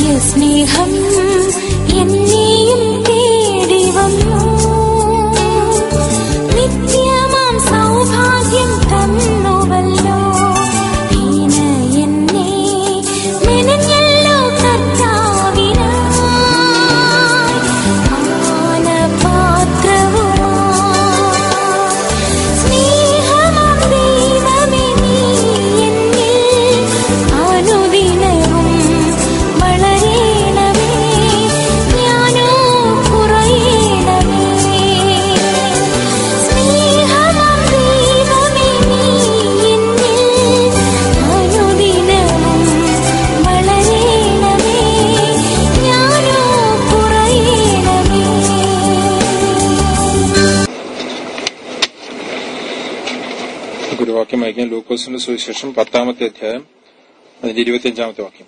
നിത്യസ്നേഹം എന്നെയും തേടി വന്നു നിത്യമാം സൗഭാഗ്യം തന്നുവല്ലോ ദീന എന്നെ മെനഞ്ഞല്ലോ കർത്താവിനായി മാനപാത്രവുമായി സ്നേഹമാം ദൈവമേ നീ എന്നിൽ അനുദിനവും വളരേണമേ ഞാനോ കുറയണമേ സ്നേഹമാം ദൈവമേ നീ എന്നിൽ അനുദിനവും വളരേണമേ ഞാനോ കുറയണമേ ഗുരുവാക്യം വായിക്കാം ലൂക്കോസിന്റെ സുവിശേഷം പത്താമത്തെ അധ്യായം അതിന്റെ ഇരുപത്തിയഞ്ചാമത്തെ വാക്യം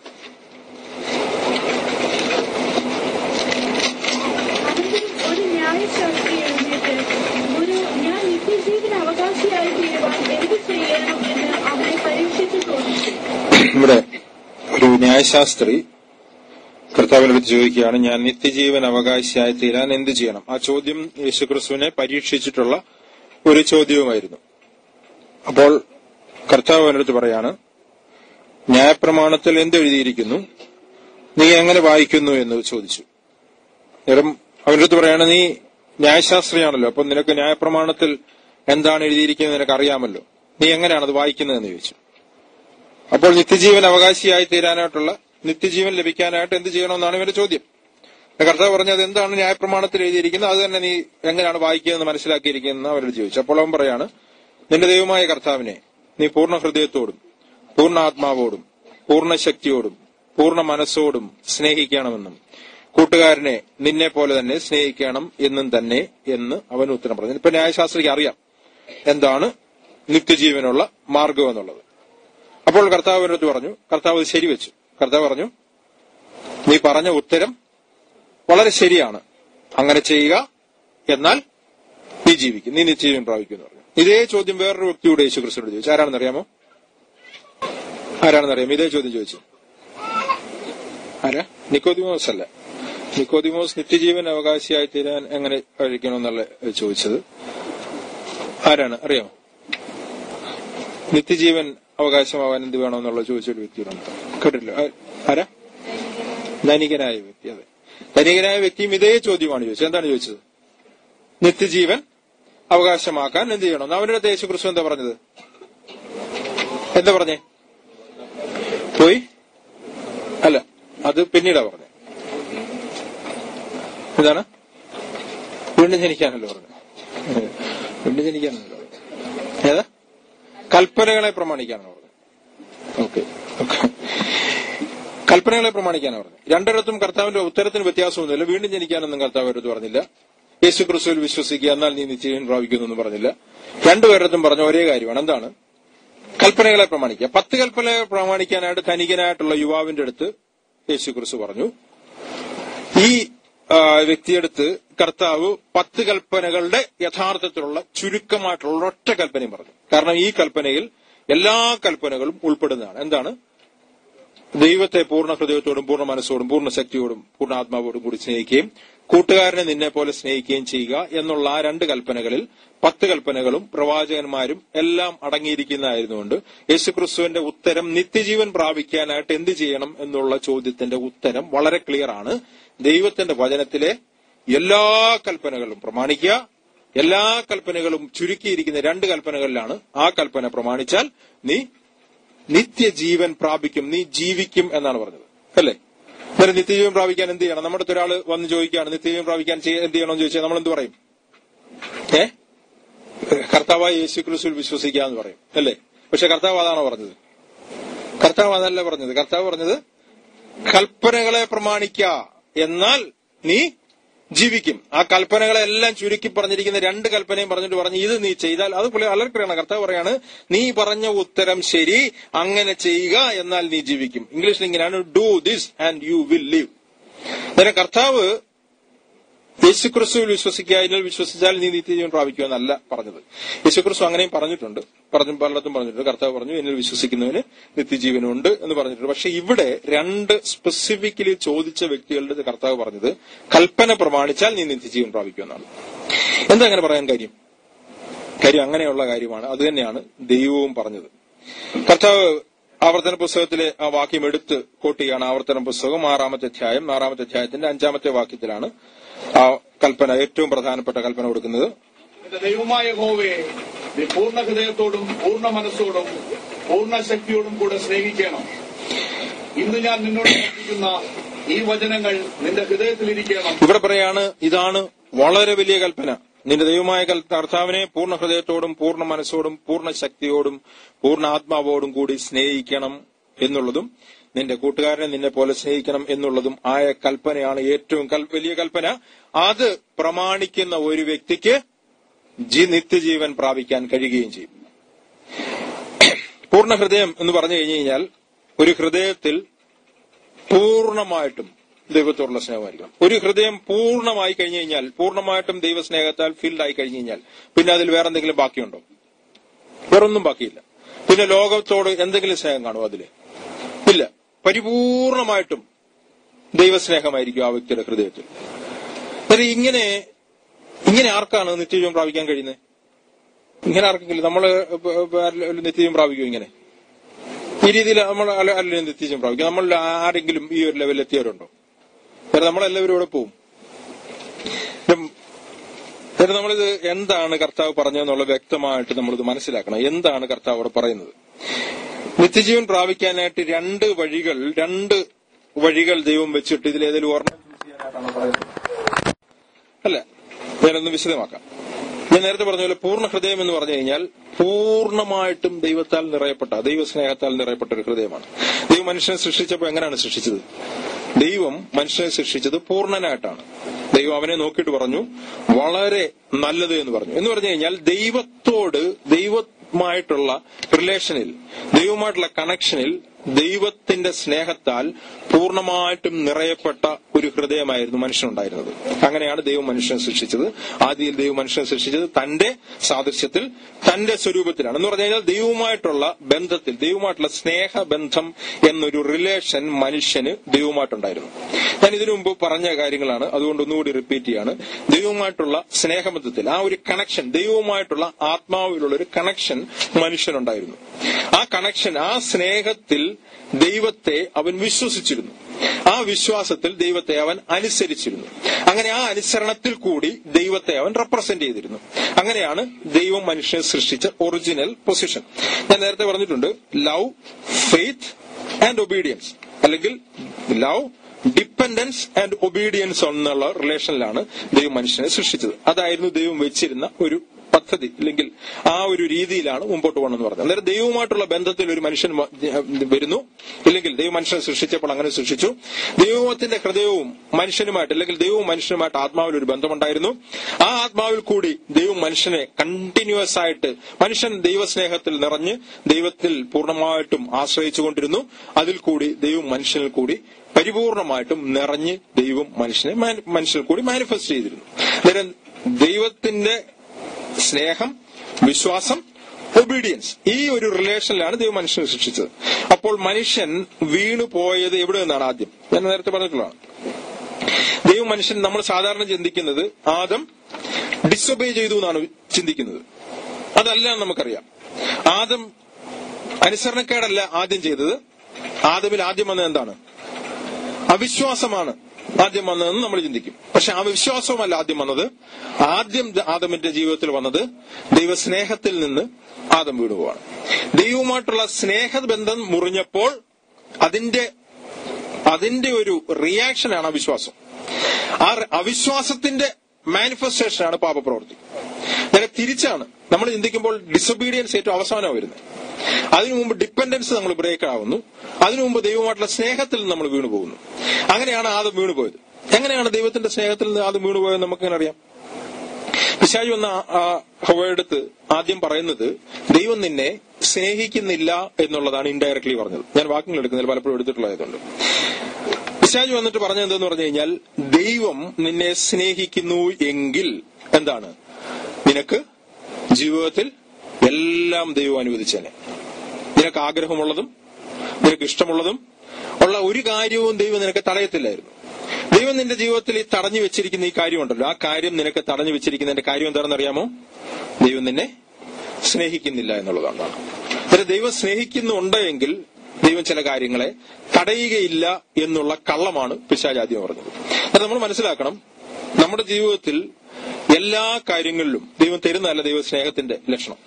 ഒരു ന്യായശാസ്ത്രി എഴുന്നേറ്റ് ഗുരു ഞാൻ നിത്യജീവന് അവകാശിയായി തീരുവാൻ എന്ത് ചെയ്യണം എന്ന് അവനെ പരീക്ഷിച്ചു ചോദിച്ചു ഇവിടെ ഒരു ന്യായശാസ്ത്രി കർത്താവിനടുത്ത് ചോദിക്കുകയാണ് ഞാൻ നിത്യജീവൻ അവകാശിയായി തീരാൻ എന്ത് ചെയ്യണം ആ ചോദ്യം യേശുക്രിസ്തുവിനെ പരീക്ഷിച്ചിട്ടുള്ള ഒരു ചോദ്യവുമായിരുന്നു അപ്പോൾ കർത്താവ് അവനടുത്ത് പറയാണ് ന്യായപ്രമാണത്തിൽ എന്ത് എഴുതിയിരിക്കുന്നു നീ എങ്ങനെ വായിക്കുന്നു എന്ന് ചോദിച്ചു നേരം അവന്റെ അടുത്ത് പറയാണ് നീ ന്യായശാസ്ത്രിയാണല്ലോ അപ്പൊ നിനക്ക് ന്യായപ്രമാണത്തിൽ എന്താണ് എഴുതിയിരിക്കുന്നത് നിനക്ക് അറിയാമല്ലോ നീ എങ്ങനെയാണ് അത് വായിക്കുന്നതെന്ന് ചോദിച്ചു അപ്പോൾ നിത്യജീവൻ അവകാശിയായി തീരാനായിട്ടുള്ള നിത്യജീവൻ ലഭിക്കാനായിട്ട് എന്ത് ചെയ്യണമെന്നാണ് ഇവന്റെ ചോദ്യം കർത്താവ് പറഞ്ഞത് എന്താണ് ന്യായപ്രമാണത്തിൽ എഴുതിയിരിക്കുന്നത് അത് തന്നെ നീ എങ്ങനെയാണ് വായിക്കുന്നതെന്ന് മനസ്സിലാക്കിയിരിക്കുന്നതെന്ന് അവരോട് ചോദിച്ചു അപ്പോൾ അവൻ പറയാണ് നിന്റെ ദൈവമായ കർത്താവിനെ നീ പൂർണ്ണ ഹൃദയത്തോടും പൂർണ്ണ ആത്മാവോടും പൂർണ്ണ ശക്തിയോടും പൂർണ്ണ മനസ്സോടും സ്നേഹിക്കണമെന്നും കൂട്ടുകാരനെ നിന്നെ പോലെ തന്നെ സ്നേഹിക്കണം എന്നും തന്നെ എന്ന് അവൻ ഉത്തരം പറഞ്ഞു ഇപ്പൊ ന്യായശാസ്ത്രിക്ക് അറിയാം എന്താണ് നിത്യജീവനുള്ള മാർഗം എന്നുള്ളത് അപ്പോൾ കർത്താവ് അവനടുത്ത് പറഞ്ഞു കർത്താവ് അത് ശരിവെച്ചു കർത്താവ് പറഞ്ഞു നീ പറഞ്ഞ ഉത്തരം വളരെ ശരിയാണ് അങ്ങനെ ചെയ്യുക എന്നാൽ നീ ജീവിക്കും നീ നിത്യജീവൻ പ്രാപിക്കും എന്ന് പറഞ്ഞു ഇതേ ചോദ്യം വേറൊരു വ്യക്തിയോട് യേശു ക്രിസ്തുനോട് ചോദിച്ചു ആരാണെന്ന് അറിയാമോ ആരാണെന്ന് അറിയാമോ ഇതേ ചോദ്യം ചോദിച്ചു ആരാ നിക്കോദിമോസ് അല്ല നിക്കോദിമോസ് നിത്യജീവൻ അവകാശിയായി തീരാൻ എങ്ങനെ കഴിക്കണമെന്നുള്ള ചോദിച്ചത് ആരാണ് അറിയാമോ നിത്യജീവൻ അവകാശമാവാൻ എന്ത് വേണമെന്നുള്ള ചോദിച്ചൊരു വ്യക്തിയുണ്ട് കേട്ടില്ല ആ- ആരാ ധനികനായ വ്യക്തി അതെ ധനികനായ വ്യക്തിയും ഇതേ ചോദ്യമാണ് ചോദിച്ചത് എന്താണ് ചോദിച്ചത് നിത്യജീവൻ അവകാശമാക്കാൻ എന്ത് ചെയ്യണം അവരുടെ അടുത്ത് യേശു ക്രിസ്തു എന്താ പറഞ്ഞത് എന്താ പറഞ്ഞേ പോയി അല്ല അത് പിന്നീടാ പറഞ്ഞത് എന്താണ് വീണ്ടും ജനിക്കാനല്ലോ പറഞ്ഞത് വീണ്ടും ജനിക്കാനല്ലോ പറഞ്ഞത് ഏതാ കൽപ്പനകളെ പ്രമാണിക്കാനാണ് പറഞ്ഞത് ഓക്കെ കൽപ്പനകളെ പ്രമാണിക്കാനാണ് പറഞ്ഞത് രണ്ടിടത്തും കർത്താവിന്റെ ഉത്തരത്തിന് വ്യത്യാസമൊന്നുമില്ല വീണ്ടും ജനിക്കാനൊന്നും കർത്താവ് അവരടുത്ത് പറഞ്ഞില്ല യേശു ക്രിസ്തുവിൽ വിശ്വസിക്കുക എന്നാൽ നീ നിശ്ചയം പ്രാപിക്കുന്നു എന്ന് പറഞ്ഞില്ല രണ്ടുപേരടുത്തും പറഞ്ഞ ഒരേ കാര്യമാണ് എന്താണ് കൽപ്പനകളെ പ്രമാണിക്കുക പത്ത് കൽപ്പനകളെ പ്രമാണിക്കാനായിട്ട് ധനികനായിട്ടുള്ള യുവാവിന്റെ അടുത്ത് യേശു ക്രിസ്തു പറഞ്ഞു ഈ ആ, വ്യക്തിയെടുത്ത് കർത്താവ് പത്ത് കൽപ്പനകളുടെ യഥാർത്ഥത്തിലുള്ള ചുരുക്കമായിട്ടുള്ള ഒറ്റ കൽപ്പനയും പറഞ്ഞു കാരണം ഈ കൽപ്പനയിൽ എല്ലാ കൽപ്പനകളും ഉൾപ്പെടുന്നതാണ് എന്താണ് ദൈവത്തെ പൂർണ്ണ ഹൃദയത്തോടും പൂർണ്ണ മനസ്സോടും പൂർണ്ണ ശക്തിയോടും പൂർണ്ണ ആത്മാവോടും കൂടി സ്നേഹിക്കുകയും കൂട്ടുകാരനെ നിന്നെ പോലെ സ്നേഹിക്കുകയും ചെയ്യുക എന്നുള്ള ആ രണ്ട് കൽപ്പനകളിൽ പത്ത് കൽപ്പനകളും പ്രവാചകന്മാരും എല്ലാം അടങ്ങിയിരിക്കുന്നതായിരുന്നുകൊണ്ട് യേശുക്രിസ്തുവിന്റെ ഉത്തരം നിത്യജീവൻ പ്രാപിക്കാനായിട്ട് എന്ത് ചെയ്യണം എന്നുള്ള ചോദ്യത്തിന്റെ ഉത്തരം വളരെ ക്ലിയർ ആണ് ദൈവത്തിന്റെ വചനത്തിലെ എല്ലാ കൽപ്പനകളും പ്രമാണിക്കുക എല്ലാ കൽപ്പനകളും ചുരുക്കിയിരിക്കുന്ന രണ്ട് കൽപ്പനകളിലാണ് ആ കൽപ്പന പ്രമാണിച്ചാൽ നീ നിത്യജീവൻ പ്രാപിക്കും നീ ജീവിക്കും എന്നാണ് പറഞ്ഞത് അല്ലേ അന്നേരം നിത്യജീവൻ പ്രാപിക്കാൻ എന്ത് ചെയ്യണം നമ്മുടെ അടുത്ത് ഒരാൾ വന്ന് ചോദിക്കുകയാണ് നിത്യജീവൻ പ്രാപിക്കാൻ ചെയ്യ- എന്ത് ചെയ്യണമെന്ന് ചോദിച്ചാൽ നമ്മൾ എന്ത് പറയും ഏ കർത്താവായ യേശു ക്രിസ്തുവിൽ വിശ്വസിക്കുക എന്ന് പറയും അല്ലേ പക്ഷെ കർത്താവ് അതാണോ പറഞ്ഞത് കർത്താവ് അതല്ല പറഞ്ഞത് കർത്താവ് പറഞ്ഞത് കൽപ്പനകളെ പ്രമാണിക്ക എന്നാൽ നീ ജീവിക്കും ആ കൽപ്പനകളെ എല്ലാം ചുരുക്കി പറഞ്ഞിരിക്കുന്ന രണ്ട് കൽപ്പനയും പറഞ്ഞിട്ട് പറഞ്ഞു ഇത് നീ ചെയ്താൽ അത് പുള്ളി അലർക്കറിയാണ് കർത്താവ് പറയാണ് നീ പറഞ്ഞ ഉത്തരം ശരി അങ്ങനെ ചെയ്യുക എന്നാൽ നീ ജീവിക്കും ഇംഗ്ലീഷിൽ ഇങ്ങനെയാണ് do this and you will live അന്നേരം കർത്താവ് യേശുക്രിസ്തുവിൽ വിശ്വസിക്കുക ഇതിൽ വിശ്വസിച്ചാൽ നീ നിത്യജീവൻ പ്രാപിക്കുമെന്നല്ല പറഞ്ഞത് യേശുക്രിസ്തു അങ്ങനെയും പറഞ്ഞിട്ടുണ്ട് പറഞ്ഞു പലയിടത്തും പറഞ്ഞിട്ടുണ്ട് കർത്താവ് പറഞ്ഞു എന്നിൽ വിശ്വസിക്കുന്നവന് നിത്യജീവനുണ്ട് എന്ന് പറഞ്ഞിട്ടുണ്ട് പക്ഷെ ഇവിടെ രണ്ട് സ്പെസിഫിക്കലി ചോദിച്ച വ്യക്തികളുടെ കർത്താവ് പറഞ്ഞത് കൽപ്പന പ്രമാണിച്ചാൽ നീ നിത്യജീവൻ പ്രാപിക്കുമെന്നാണ് എന്താ അങ്ങനെ പറയാൻ കാര്യം കാര്യം അങ്ങനെയുള്ള കാര്യമാണ് അത് തന്നെയാണ് ദൈവവും പറഞ്ഞത് കർത്താവ് ആവർത്തന പുസ്തകത്തിലെ ആ വാക്യം എടുത്ത് കോട്ട് ചെയ്യാണ് ആവർത്തന പുസ്തകം ആറാമത്തെ അധ്യായം ആറാമത്തെ അധ്യായത്തിന്റെ അഞ്ചാമത്തെ വാക്യത്തിലാണ് ആ കൽപ്പന ഏറ്റവും പ്രധാനപ്പെട്ട കൽപ്പന കൊടുക്കുന്നത് നിന്റെ ദൈവമായ ഹോവേ നീ പൂർണ്ണ ഹൃദയത്തോടും പൂർണ്ണ മനസ്സോടും പൂർണ്ണ ശക്തിയോടും കൂടെ സ്നേഹിക്കണം ഇന്ന് ഞാൻ നിന്നോട് കൽപ്പിക്കുന്ന ഈ വചനങ്ങൾ നിന്റെ ഹൃദയത്തിലിരിക്കണം ഇവിടെ പറയാണ് ഇതാണ് വളരെ വലിയ കൽപ്പന നിന്റെ ദൈവമായ കൽ- കർത്താവിനെ പൂർണ്ണ ഹൃദയത്തോടും പൂർണ്ണ മനസ്സോടും പൂർണ്ണ ശക്തിയോടും പൂർണ്ണ ആത്മാവോടും കൂടി സ്നേഹിക്കണം എന്നുള്ളതും നിന്റെ കൂട്ടുകാരനെ നിന്നെ പോലെ സ്നേഹിക്കണം എന്നുള്ളതും ആയ കൽപ്പനയാണ് ഏറ്റവും കൽ- വലിയ കൽപ്പന അത് പ്രമാണിക്കുന്ന ഒരു വ്യക്തിക്ക് ജി- നിത്യജീവൻ പ്രാപിക്കാൻ കഴിയുകയും ചെയ്യും പൂർണ്ണ ഹൃദയം എന്ന് പറഞ്ഞു കഴിഞ്ഞു കഴിഞ്ഞാൽ ഒരു ഹൃദയത്തിൽ പൂർണ്ണമായിട്ടും ദൈവത്തോടുള്ള സ്നേഹമായിരിക്കണം ഒരു ഹൃദയം പൂർണ്ണമായി കഴിഞ്ഞു കഴിഞ്ഞാൽ പൂർണ്ണമായിട്ടും ദൈവസ്നേഹത്താൽ ഫിൽഡ് ആയി കഴിഞ്ഞു കഴിഞ്ഞാൽ പിന്നെ അതിൽ വേറെ എന്തെങ്കിലും ബാക്കിയുണ്ടോ വേറൊന്നും ബാക്കിയില്ല പിന്നെ ലോകത്തോട് എന്തെങ്കിലും സ്നേഹം കാണുമോ അതില് ഇല്ല പരിപൂർണമായിട്ടും ദൈവസ്നേഹമായിരിക്കും ആ വ്യക്തിയുടെ ഹൃദയത്തിൽ അതായത് ഇങ്ങനെ ഇങ്ങനെ ആർക്കാണ് നിത്യജീവൻ പ്രാപിക്കാൻ കഴിയുന്നത് ഇങ്ങനെ ആർക്കെങ്കിലും നമ്മള് നിത്യജീവൻ പ്രാപിക്കും ഇങ്ങനെ ഈ രീതിയിൽ നമ്മൾ അല്ല നിത്യജീവൻ പ്രാപിക്കും നമ്മൾ ആരെങ്കിലും ഈ ഒരു ലെവലിൽ എത്തിയവരുണ്ടോ കാരണം നമ്മളെല്ലാവരും ഇവിടെ പോവും ഉം, എന്നിട്ട് നമ്മളിത് എന്താണ് കർത്താവ് പറഞ്ഞതെന്നുള്ള വ്യക്തമായിട്ട് നമ്മളിത് മനസ്സിലാക്കണം എന്താണ് കർത്താവ് അവിടെ പറയുന്നത് നിത്യജീവൻ പ്രാപിക്കാനായിട്ട് രണ്ട് വഴികൾ രണ്ട് വഴികൾ ദൈവം വെച്ചിട്ട് ഇതിൽ ഏതെങ്കിലും ഓർമ്മ അല്ല ഞാനൊന്ന് വിശദമാക്കാം ഞാൻ നേരത്തെ പറഞ്ഞ പോലെ പൂർണ്ണ ഹൃദയം എന്ന് പറഞ്ഞു കഴിഞ്ഞാൽ പൂർണ്ണമായിട്ടും ദൈവത്താൽ നിറയപ്പെട്ട ദൈവസ്നേഹത്താൽ നിറയപ്പെട്ട ഒരു ഹൃദയമാണ് ദൈവം മനുഷ്യനെ സൃഷ്ടിച്ചപ്പോൾ എങ്ങനെയാണ് സൃഷ്ടിച്ചത് ദൈവം മനുഷ്യനെ സൃഷ്ടിച്ചത് പൂർണ്ണനായിട്ടാണ് ദൈവം അവനെ നോക്കിയിട്ട് പറഞ്ഞു വളരെ നല്ലത് എന്ന് പറഞ്ഞു എന്ന് പറഞ്ഞു കഴിഞ്ഞാൽ ദൈവത്തോട് ദൈവമായിട്ടുള്ള റിലേഷനിൽ ദൈവമായിട്ടുള്ള കണക്ഷനിൽ ദൈവത്തിന്റെ സ്നേഹത്താൽ പൂർണ്ണമായിട്ടും നിറയപ്പെട്ട ഒരു ഹൃദയമായിരുന്നു മനുഷ്യനുണ്ടായിരുന്നത് അങ്ങനെയാണ് ദൈവം മനുഷ്യനെ സൃഷ്ടിച്ചത് ആദ്യയിൽ ദൈവം മനുഷ്യനെ സൃഷ്ടിച്ചത് തന്റെ സാദൃശ്യത്തിൽ തന്റെ സ്വരൂപത്തിലാണ് എന്ന് പറഞ്ഞു കഴിഞ്ഞാൽ ദൈവവുമായിട്ടുള്ള ബന്ധത്തിൽ ദൈവമായിട്ടുള്ള സ്നേഹബന്ധം എന്നൊരു റിലേഷൻ മനുഷ്യന് ദൈവവുമായിട്ടുണ്ടായിരുന്നു ഞാൻ ഇതിനു മുമ്പ് പറഞ്ഞ കാര്യങ്ങളാണ് അതുകൊണ്ട് ഒന്നുകൂടി റിപ്പീറ്റ് ചെയ്യാണ് ദൈവവുമായിട്ടുള്ള സ്നേഹബന്ധത്തിൽ ആ ഒരു കണക്ഷൻ ദൈവവുമായിട്ടുള്ള ആത്മാവിലുള്ള ഒരു കണക്ഷൻ മനുഷ്യനുണ്ടായിരുന്നു ആ കണക്ഷൻ ആ സ്നേഹത്തിൽ ദൈവത്തെ അവൻ വിശ്വസിച്ചിരുന്നു ആ വിശ്വാസത്തിൽ ദൈവത്തെ അവൻ അനുസരിച്ചിരുന്നു അങ്ങനെ ആ അനുസരണത്തിൽ കൂടി ദൈവത്തെ അവൻ റെപ്രസെന്റ് ചെയ്തിരുന്നു അങ്ങനെയാണ് ദൈവം മനുഷ്യനെ സൃഷ്ടിച്ച ഒറിജിനൽ പൊസിഷൻ ഞാൻ നേരത്തെ പറഞ്ഞിട്ടുണ്ട് ലവ് ഫെയ്ത്ത് ആൻഡ് ഒബീഡിയൻസ് അല്ലെങ്കിൽ ലവ് ഡിപ്പെൻഡൻസ് ആൻഡ് ഒബീഡിയൻസ് എന്നുള്ള റിലേഷനിലാണ് ദൈവം മനുഷ്യനെ സൃഷ്ടിച്ചത് അതായിരുന്നു ദൈവം വെച്ചിരുന്ന ഒരു പദ്ധതി അല്ലെങ്കിൽ ആ ഒരു രീതിയിലാണ് മുമ്പോട്ട് പോകണമെന്ന് പറഞ്ഞത് അന്നേരം ദൈവവുമായിട്ടുള്ള ബന്ധത്തിൽ ഒരു മനുഷ്യൻ വ- വരുന്നു ഇല്ലെങ്കിൽ ദൈവം മനുഷ്യനെ സൃഷ്ടിച്ചപ്പോൾ അങ്ങനെ സൃഷ്ടിച്ചു ദൈവത്തിന്റെ ഹൃദയവും മനുഷ്യനുമായിട്ട് അല്ലെങ്കിൽ ദൈവവും മനുഷ്യനുമായിട്ട് ആത്മാവിൽ ഒരു ബന്ധമുണ്ടായിരുന്നു ആ ആത്മാവിൽ കൂടി ദൈവം മനുഷ്യനെ കണ്ടിന്യൂസ് ആയിട്ട് മനുഷ്യൻ ദൈവസ്നേഹത്തിൽ നിറഞ്ഞ് ദൈവത്തിൽ പൂർണ്ണമായിട്ടും ആശ്രയിച്ചുകൊണ്ടിരുന്നു അതിൽ കൂടി ദൈവം മനുഷ്യനിൽ കൂടി പരിപൂർണമായിട്ടും നിറഞ്ഞ് ദൈവം മനുഷ്യനെ മാനി- മനുഷ്യനിൽ കൂടി മാനിഫെസ്റ്റ് ചെയ്തിരുന്നു അന്നേരം ദൈവത്തിന്റെ സ്നേഹം വിശ്വാസം ഒബീഡിയൻസ് ഈ ഒരു റിലേഷനിലാണ് ദൈവം മനുഷ്യനെ സൃഷ്ടിച്ചത് അപ്പോൾ മനുഷ്യൻ വീണു പോയത് എവിടെ നിന്നാണ് ആദ്യം ഞാൻ നേരത്തെ പറഞ്ഞിട്ടുള്ളതാണ് ദൈവം മനുഷ്യൻ നമ്മൾ സാധാരണ ചിന്തിക്കുന്നത് ആദം ഡിസൊബേ ചെയ്തു എന്നാണ് ചിന്തിക്കുന്നത് അതല്ല എന്ന് നമുക്കറിയാം ആദം അനുസരണക്കേടല്ല ആദ്യം ചെയ്തത് ആദമിൽ ആദ്യം വന്നത് എന്താണ് അവിശ്വാസമാണ് ആദ്യം വന്നതെന്ന് നമ്മൾ ചിന്തിക്കും പക്ഷെ ആ വിശ്വാസവുമല്ല ആദ്യം വന്നത് ആദ്യം ആദമിന്റെ ജീവിതത്തിൽ വന്നത് ദൈവസ്നേഹത്തിൽ നിന്ന് ആദം വീണുപോവാണ് ദൈവവുമായിട്ടുള്ള സ്നേഹബന്ധം മുറിഞ്ഞപ്പോൾ അതിന്റെ അതിന്റെ ഒരു റിയാക്ഷനാണ് അവിശ്വാസം ആ റി- അവിശ്വാസത്തിന്റെ മാനിഫെസ്റ്റേഷനാണ് പാപപ്രവൃത്തി നേരെ തിരിച്ചാണ് നമ്മൾ ചിന്തിക്കുമ്പോൾ ഡിസൊബീഡിയൻസ് ഏറ്റവും അവസാനമാണ് വരുന്നത് അതിനു മുമ്പ് ഡിപ്പെൻഡൻസ് നമ്മൾ ബ്രേക്ക് ആവുന്നു അതിനു മുമ്പ് ദൈവമായിട്ടുള്ള സ്നേഹത്തിൽ നിന്ന് നമ്മൾ വീണു പോകുന്നു അങ്ങനെയാണ് ആദം വീണുപോയത് എങ്ങനെയാണ് ദൈവത്തിന്റെ സ്നേഹത്തിൽ നിന്ന് ആദം വീണുപോയത് നമുക്കെങ്ങനെ അറിയാം പിശാജ് വന്ന ഹവയെടുത്ത് ആദ്യം പറയുന്നത് ദൈവം നിന്നെ സ്നേഹിക്കുന്നില്ല എന്നുള്ളതാണ് ഇൻഡയറക്ട്ലി പറഞ്ഞത് ഞാൻ വാക്കുകൾ എടുക്കുന്നതിൽ പലപ്പോഴും എടുത്തിട്ടുള്ളതായതുകൊണ്ട് പിശാജ് വന്നിട്ട് പറഞ്ഞത് എന്തെന്ന് പറഞ്ഞു കഴിഞ്ഞാൽ ദൈവം നിന്നെ സ്നേഹിക്കുന്നു എങ്കിൽ എന്താണ് നിനക്ക് ജീവിതത്തിൽ എല്ലാം ദൈവം അനുവദിച്ചേനെ നിനക്ക് ആഗ്രഹമുള്ളതും നിനക്ക് ഇഷ്ടമുള്ളതും ഉള്ള ഒരു കാര്യവും ദൈവം നിനക്ക് തടയത്തില്ലായിരുന്നു ദൈവം നിന്റെ ജീവിതത്തിൽ ഈ തടഞ്ഞു വെച്ചിരിക്കുന്ന ഈ കാര്യമുണ്ടല്ലോ ആ കാര്യം നിനക്ക് തടഞ്ഞു വെച്ചിരിക്കുന്നതിന്റെ കാര്യം എന്താണെന്ന് അറിയാമോ ദൈവം നിന്നെ സ്നേഹിക്കുന്നില്ല എന്നുള്ളതാണ് അന്നേരം ദൈവം സ്നേഹിക്കുന്നുണ്ട് എങ്കിൽ ദൈവം ചില കാര്യങ്ങളെ തടയുകയില്ല എന്നുള്ള കള്ളമാണ് പിശാചാദ്യം പറഞ്ഞത് അത് നമ്മൾ മനസ്സിലാക്കണം നമ്മുടെ ജീവിതത്തിൽ എല്ലാ കാര്യങ്ങളിലും ദൈവം തരുന്നതല്ല ദൈവ സ്നേഹത്തിന്റെ ലക്ഷണം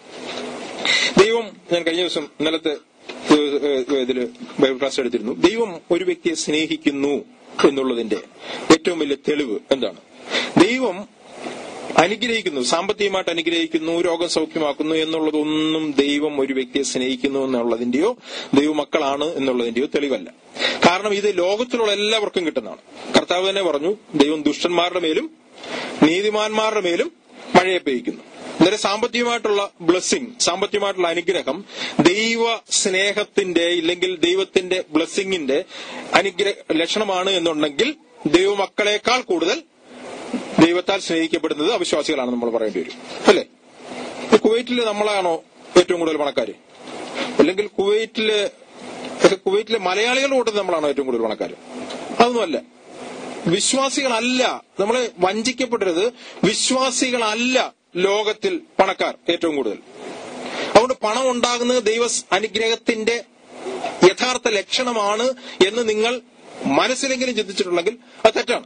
ദൈവം ഞാൻ കഴിഞ്ഞ ദിവസം ഇന്നലത്തെ ഏഹ്, ഏഹ്, ഇതില് ബൈബിൾ ക്ലാസ് എടുത്തിരുന്നു ദൈവം ഒരു വ്യക്തിയെ സ്നേഹിക്കുന്നു എന്നുള്ളതിന്റെ ഏറ്റവും വലിയ തെളിവ് എന്താണ് ദൈവം അനുഗ്രഹിക്കുന്നു സാമ്പത്തികമായിട്ട് അനുഗ്രഹിക്കുന്നു രോഗം സൗഖ്യമാക്കുന്നു എന്നുള്ളതൊന്നും ദൈവം ഒരു വ്യക്തിയെ സ്നേഹിക്കുന്നു എന്നുള്ളതിന്റെയോ ദൈവമക്കളാണ് എന്നുള്ളതിന്റെയോ തെളിവല്ല കാരണം ഇത് ലോകത്തിലുള്ള എല്ലാവർക്കും കിട്ടുന്നതാണ് കർത്താവ് തന്നെ പറഞ്ഞു ദൈവം ദുഷ്ടന്മാരുടെ മേലും നീതിമാന്മാരുടെ മേലും മഴയെ പെയ്യ്ക്കുന്നു അന്നേരം സാമ്പത്തികമായിട്ടുള്ള ബ്ലെസ്സിങ് സാമ്പത്തികമായിട്ടുള്ള അനുഗ്രഹം ദൈവ സ്നേഹത്തിന്റെ ഇല്ലെങ്കിൽ ദൈവത്തിന്റെ ബ്ലെസ്സിങ്ങിന്റെ അനുഗ്രഹ ലക്ഷണമാണ് എന്നുണ്ടെങ്കിൽ ദൈവമക്കളെക്കാൾ കൂടുതൽ ദൈവത്താൽ സ്നേഹിക്കപ്പെടുന്നത് അവിശ്വാസികളാണ് നമ്മൾ പറയേണ്ടി വരും അല്ലേ ഇപ്പൊ കുവൈറ്റില് നമ്മളാണോ ഏറ്റവും കൂടുതൽ പണക്കാര് അല്ലെങ്കിൽ കുവൈറ്റില് കുവൈറ്റിലെ മലയാളികളുടെ കൂട്ടത്തിൽ നമ്മളാണോ ഏറ്റവും കൂടുതൽ പണക്കാര് അതൊന്നുമല്ല വിശ്വാസികളല്ല നമ്മളെ വഞ്ചിക്കപ്പെടരുത് വിശ്വാസികളല്ല ലോകത്തിൽ പണക്കാർ ഏറ്റവും കൂടുതൽ അതുകൊണ്ട് പണം ഉണ്ടാകുന്നത് ദൈവ അനുഗ്രഹത്തിന്റെ യഥാർത്ഥ ലക്ഷണമാണ് എന്ന് നിങ്ങൾ മനസ്സിലെങ്കിലും ചിന്തിച്ചിട്ടുണ്ടെങ്കിൽ അത് തെറ്റാണ്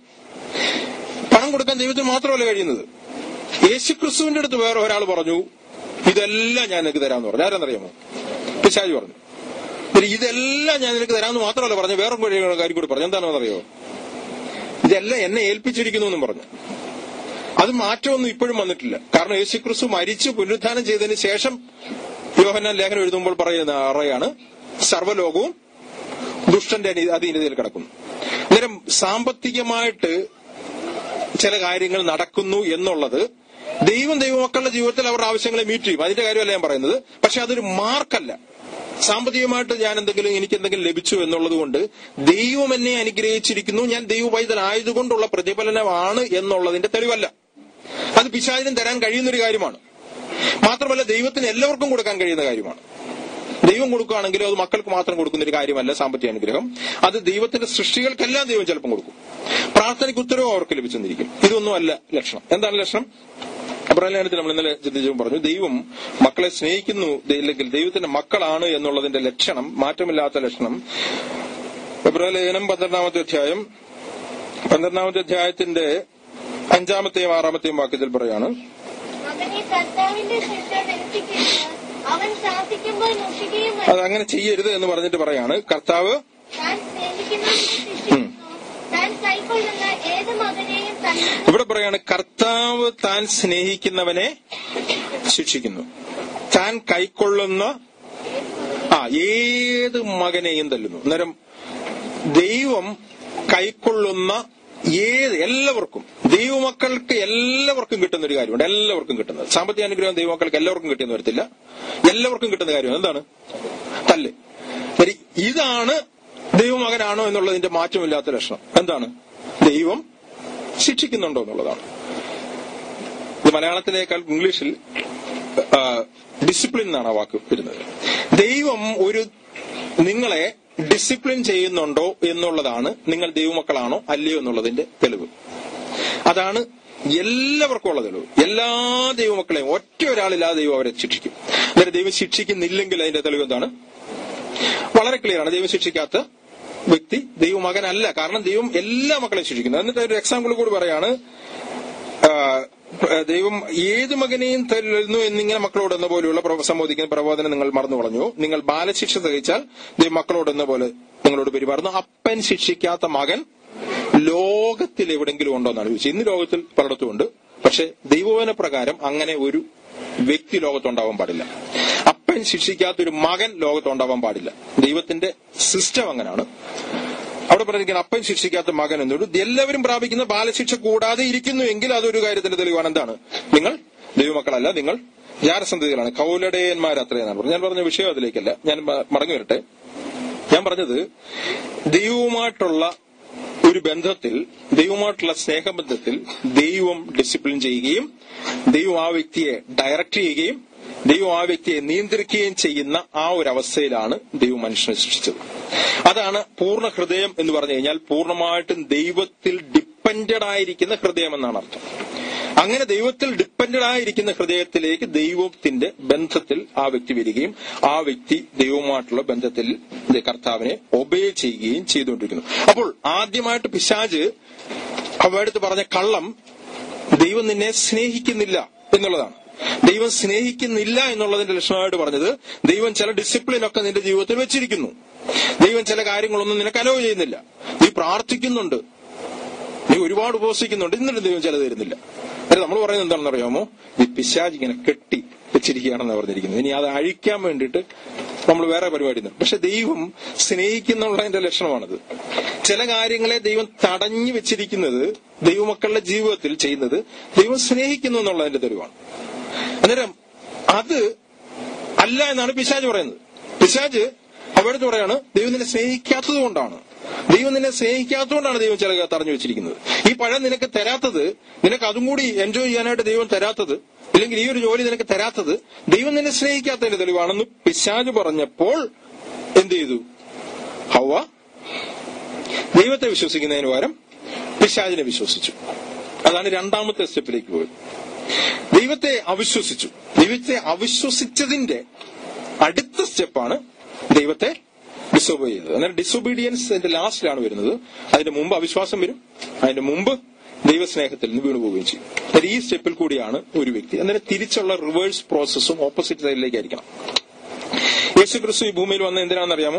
പണം കൊടുക്കാൻ ദൈവത്തിന് മാത്രമല്ല കഴിയുന്നത് യേശുക്രിസ്തുവിന്റെ അടുത്ത് വേറെ ഒരാൾ പറഞ്ഞു ഇതെല്ലാം ഞാൻ നിനക്ക് തരാമെന്ന് പറഞ്ഞു ആരാന്നറിയാമോ പിശാജ് പറഞ്ഞു "ഇനി ഇതെല്ലാം ഞാൻ നിനക്ക് തരാമെന്ന് മാത്രമല്ല പറഞ്ഞു വേറെ ഒരു കാര്യം കൂടി പറഞ്ഞു എന്താണെന്ന് അറിയോ ഇതെല്ലാം എന്നെ ഏൽപ്പിച്ചിരിക്കുന്നു എന്നും പറഞ്ഞു അത് മാറ്റമൊന്നും ഇപ്പോഴും വന്നിട്ടില്ല കാരണം യേശുക്രിസ്തു മരിച്ചു പുനരുദ്ധാനം ചെയ്തതിന് ശേഷം യോഹന്നാൻ ലേഖനം എഴുതുമ്പോൾ പറയുന്ന അറയാണ് സർവ്വലോകവും ദുഷ്ടന്റെ അനി- അധീനതയിൽ കിടക്കുന്നു അന്നേരം സാമ്പത്തികമായിട്ട് ചില കാര്യങ്ങൾ നടക്കുന്നു എന്നുള്ളത് ദൈവം ദൈവമക്കളുടെ ജീവിതത്തിൽ അവരുടെ ആവശ്യങ്ങളെ മീറ്റ് ചെയ്യും അതിന്റെ കാര്യമല്ല ഞാൻ പറയുന്നത് പക്ഷെ അതൊരു മാർക്കല്ല സാമ്പത്തികമായിട്ട് ഞാൻ എന്തെങ്കിലും എനിക്ക് എന്തെങ്കിലും ലഭിച്ചു എന്നുള്ളത് കൊണ്ട് ദൈവം എന്നെ അനുഗ്രഹിച്ചിരിക്കുന്നു ഞാൻ ദൈവ പൈതലായതുകൊണ്ടുള്ള പ്രതിഫലനമാണ് എന്നുള്ളതിന്റെ തെളിവല്ല അത് പിശാചിനും തരാൻ കഴിയുന്ന ഒരു കാര്യമാണ് മാത്രമല്ല ദൈവത്തിന് എല്ലാവർക്കും കൊടുക്കാൻ കഴിയുന്ന കാര്യമാണ് ദൈവം കൊടുക്കുകയാണെങ്കിലും അത് മക്കൾക്ക് മാത്രം കൊടുക്കുന്ന ഒരു കാര്യമല്ല സാമ്പത്തിക അനുഗ്രഹം അത് ദൈവത്തിന്റെ സൃഷ്ടികൾക്കെല്ലാം ദൈവം ചിലപ്പം കൊടുക്കും പ്രാർത്ഥനയ്ക്ക് ഉത്തരവും അവർക്ക് ലഭിച്ചെന്നിരിക്കും ഇതൊന്നും അല്ല ലക്ഷണം എന്താണ് ലക്ഷണം അബ്രാഹിം നമ്മൾ ഇന്നലെ ചിന്തിച്ചും പറഞ്ഞു ദൈവം മക്കളെ സ്നേഹിക്കുന്നു ദൈ- ഇല്ലെങ്കിൽ ദൈവത്തിന്റെ മക്കളാണ് എന്നുള്ളതിന്റെ ലക്ഷണം മാറ്റമില്ലാത്ത ലക്ഷണം എബ്രാഹിം ലേഖനം പന്ത്രണ്ടാമത്തെ അധ്യായം പന്ത്രണ്ടാമത്തെ അധ്യായത്തിന്റെ അഞ്ചാമത്തെയും ആറാമത്തെയും വാക്യത്തിൽ പറയാണ് മകനെ കർത്താവിന്റെ ശിക്ഷ നിരസിക്കരുത് അവൻ ശാസിക്കുമ്പോൾ മുഷിക്കുകയും അത് അങ്ങനെ ചെയ്യരുത് എന്ന് പറഞ്ഞിട്ട് പറയാണ് കർത്താവ് താൻ സ്നേഹിക്കുന്നവനെ ശിക്ഷിക്കുന്നു താൻ കൈക്കൊള്ളുന്ന ഏത് മകനെയും തന്നെ ഇവിടെ പറയാണ് കർത്താവ് താൻ സ്നേഹിക്കുന്നവനെ ശിക്ഷിക്കുന്നു താൻ കൈക്കൊള്ളുന്ന ആ ഏത് മകനെയും തല്ലുന്നു അന്നേരം ദൈവം കൈക്കൊള്ളുന്ന ഏത് എല്ലാവർക്കും ദൈവമക്കൾക്ക് എല്ലാവർക്കും കിട്ടുന്ന ഒരു കാര്യമുണ്ട് എല്ലാവർക്കും കിട്ടുന്നത് സാമ്പത്തിക അനുഗ്രഹം ദൈവമക്കൾക്ക് എല്ലാവർക്കും കിട്ടിയെന്ന് വരത്തില്ല എല്ലാവർക്കും കിട്ടുന്ന കാര്യം എന്താണ് തല്ല് ശരി ഇതാണ് ദൈവമകനാണോ എന്നുള്ളതിന്റെ മാറ്റമില്ലാത്ത ലക്ഷണം എന്താണ് ദൈവം ശിക്ഷിക്കുന്നുണ്ടോ എന്നുള്ളതാണ് ഇത് മലയാളത്തിലേക്കാൾ ഇംഗ്ലീഷിൽ ഡിസിപ്ലിൻ എന്നാണ് ആ വാക്ക് വരുന്നത് ദൈവം ഒരു നിങ്ങളെ ഡിസിപ്ലിൻ ചെയ്യുന്നുണ്ടോ എന്നുള്ളതാണ് നിങ്ങൾ ദൈവമക്കളാണോ അല്ലയോ എന്നുള്ളതിന്റെ തെളിവ് അതാണ് എല്ലാവർക്കും ഉള്ള തെളിവ് എല്ലാ ദൈവമക്കളെയും ഒറ്റ ഒരാളില്ലാതെ ദൈവം അവരെ ശിക്ഷിക്കും അന്നേരം ദൈവം ശിക്ഷിക്കുന്നില്ലെങ്കിൽ അതിന്റെ തെളിവ് എന്താണ് വളരെ ക്ലിയർ ആണ് ദൈവം ശിക്ഷിക്കാത്ത വ്യക്തി ദൈവമകനല്ല കാരണം ദൈവം എല്ലാ മക്കളെയും ശിക്ഷിക്കുന്നു എന്നിട്ട് ഒരു എക്സാമ്പിൾ കൂടി പറയാണ് ആ, ദൈവം ഏത് മകനെയും തരുന്നു എന്നിങ്ങനെ മക്കളോട് എന്ന പോലെയുള്ള പ്രവ- സംബോധിക്കുന്ന പ്രബോധനം നിങ്ങൾ മറന്നു കളഞ്ഞു നിങ്ങൾ ബാലശിക്ഷ സഹിച്ചാൽ ദൈവം മക്കളോട് എന്ന പോലെ നിങ്ങളോട് പെരുമാറുന്നു അപ്പൻ ശിക്ഷിക്കാത്ത മകൻ ലോകത്തിൽ എവിടെങ്കിലും ഉണ്ടോ എന്നാണ് ചോദിച്ചത് ഇന്ന് ലോകത്തിൽ പലയിടത്തും ഉണ്ട് പക്ഷെ ദൈവവന പ്രകാരം അങ്ങനെ ഒരു വ്യക്തി ലോകത്തുണ്ടാവാൻ പാടില്ല അപ്പൻ ശിക്ഷിക്കാത്ത ഒരു മകൻ ലോകത്തുണ്ടാവാൻ പാടില്ല ദൈവത്തിന്റെ സിസ്റ്റം അങ്ങനെയാണ് അവിടെ പറഞ്ഞിരിക്കുന്ന അപ്പൻ ശിക്ഷിക്കാത്ത മകൻ എന്നൊരു എല്ലാവരും പ്രാപിക്കുന്ന ബാലശിക്ഷ കൂടാതെ ഇരിക്കുന്നു എങ്കിൽ അതൊരു കാര്യത്തിന്റെ തെളിവാണ് എന്താണ് നിങ്ങൾ ദൈവമക്കളല്ല നിങ്ങൾ ജാരസന്ധതികളാണ് കൗലടയന്മാർ അത്രയെന്നാണ് പറഞ്ഞത് ഞാൻ പറഞ്ഞ വിഷയം അതിലേക്കല്ല ഞാൻ മ- മടങ്ങി വരട്ടെ ഞാൻ പറഞ്ഞത് ദൈവവുമായിട്ടുള്ള ഒരു ബന്ധത്തിൽ ദൈവമായിട്ടുള്ള സ്നേഹബന്ധത്തിൽ ദൈവം ഡിസിപ്ലിൻ ചെയ്യുകയും ദൈവം ആ വ്യക്തിയെ ഡയറക്റ്റ് ചെയ്യുകയും ദൈവം ആ വ്യക്തിയെ നിയന്ത്രിക്കുകയും ചെയ്യുന്ന ആ ഒരു അവസ്ഥയിലാണ് ദൈവം മനുഷ്യനെ സൃഷ്ടിച്ചത് അതാണ് പൂർണ്ണ ഹൃദയം എന്ന് പറഞ്ഞു കഴിഞ്ഞാൽ പൂർണ്ണമായിട്ടും ദൈവത്തിൽ ഡിപ്പെൻഡഡ് ആയിരിക്കുന്ന ഹൃദയം എന്നാണ് അർത്ഥം അങ്ങനെ ദൈവത്തിൽ ഡിപ്പെൻഡഡ് ആയിരിക്കുന്ന ഹൃദയത്തിലേക്ക് ദൈവത്തിന്റെ ബന്ധത്തിൽ ആ വ്യക്തി വരികയും ആ വ്യക്തി ദൈവവുമായിട്ടുള്ള ബന്ധത്തിൽ കർത്താവിനെ ഒബേ ചെയ്യുകയും ചെയ്തുകൊണ്ടിരിക്കുന്നു അപ്പോൾ ആദ്യമായിട്ട് പിശാജ് അവടുത്ത് പറഞ്ഞ കള്ളം ദൈവം നിന്നെ സ്നേഹിക്കുന്നില്ല എന്നുള്ളതാണ് ദൈവം സ്നേഹിക്കുന്നില്ല എന്നുള്ളതിന്റെ ലക്ഷണമായിട്ട് പറഞ്ഞത് ദൈവം ചില ഡിസിപ്ലിൻ ഒക്കെ നിന്റെ ജീവിതത്തിൽ വെച്ചിരിക്കുന്നു ദൈവം ചില കാര്യങ്ങളൊന്നും നിനക്ക് അലോ ചെയ്യുന്നില്ല നീ പ്രാർത്ഥിക്കുന്നുണ്ട് നീ ഒരുപാട് ഉപവസിക്കുന്നുണ്ട് എന്നിട്ട് ദൈവം ചില തരുന്നില്ല അല്ല നമ്മൾ പറയുന്നത് എന്താണെന്ന് അറിയാമോ ഈ പിശാജ് ഇങ്ങനെ കെട്ടി വെച്ചിരിക്കുകയാണെന്ന് പറഞ്ഞിരിക്കുന്നത് ഇനി അത് അഴിക്കാൻ വേണ്ടിയിട്ട് നമ്മൾ വേറെ പരിപാടി ഉണ്ട് പക്ഷെ ദൈവം സ്നേഹിക്കുന്നുള്ളതിന്റെ ലക്ഷണമാണത് ചില കാര്യങ്ങളെ ദൈവം തടഞ്ഞു വെച്ചിരിക്കുന്നത് ദൈവമക്കളുടെ ജീവിതത്തിൽ ചെയ്യുന്നത് ദൈവം സ്നേഹിക്കുന്നു എന്നുള്ളതിന്റെ തെളിവാണ് അന്നേരം അത് അല്ല എന്നാണ് പിശാജ് പറയുന്നത് പിശാജ് അവിടുത്തെ പറയാണ് ദൈവം നിന്നെ സ്നേഹിക്കാത്തത് കൊണ്ടാണ് ദൈവം നിന്നെ സ്നേഹിക്കാത്തതുകൊണ്ടാണ് ദൈവം ചില തടഞ്ഞു വെച്ചിരിക്കുന്നത് ഈ പഴം നിനക്ക് തരാത്തത് നിനക്ക് അതും കൂടി എൻജോയ് ചെയ്യാനായിട്ട് ദൈവം തരാത്തത് ഇല്ലെങ്കിൽ ഈ ഒരു ജോലി നിനക്ക് തരാത്തത് ദൈവം നിന്നെ സ്നേഹിക്കാത്തതിന്റെ തെളിവാണെന്ന് പിശാജ് പറഞ്ഞപ്പോൾ എന്ത് ചെയ്തു ഹവ ദൈവത്തെ വിശ്വസിക്കുന്നതിന് പകരം പിശാജിനെ വിശ്വസിച്ചു അതാണ് രണ്ടാമത്തെ സ്റ്റെപ്പിലേക്ക് പോയത് ദൈവത്തെ അവിശ്വസിച്ചു ദൈവത്തെ അവിശ്വസിച്ചതിന്റെ അടുത്ത സ്റ്റെപ്പാണ് ദൈവത്തെ ഡിസോബേ ചെയ്തത് എന്നാൽ ഡിസൊബീഡിയൻസ് അതിന്റെ ലാസ്റ്റിലാണ് വരുന്നത് അതിന്റെ മുമ്പ് അവിശ്വാസം വരും അതിന്റെ മുമ്പ് ദൈവസ്നേഹത്തിൽ നിന്ന് വീണു പോവുകയും ചെയ്യും എന്നാൽ ഈ സ്റ്റെപ്പിൽ കൂടിയാണ് ഒരു വ്യക്തി അന്നേരം തിരിച്ചുള്ള റിവേഴ്സ് പ്രോസസ്സും ഓപ്പോസിറ്റ് സൈഡിലേക്കായിരിക്കണം യേശു ക്രിസ്തു ഈ ഭൂമിയിൽ വന്ന എന്തിനാണെന്നറിയാമോ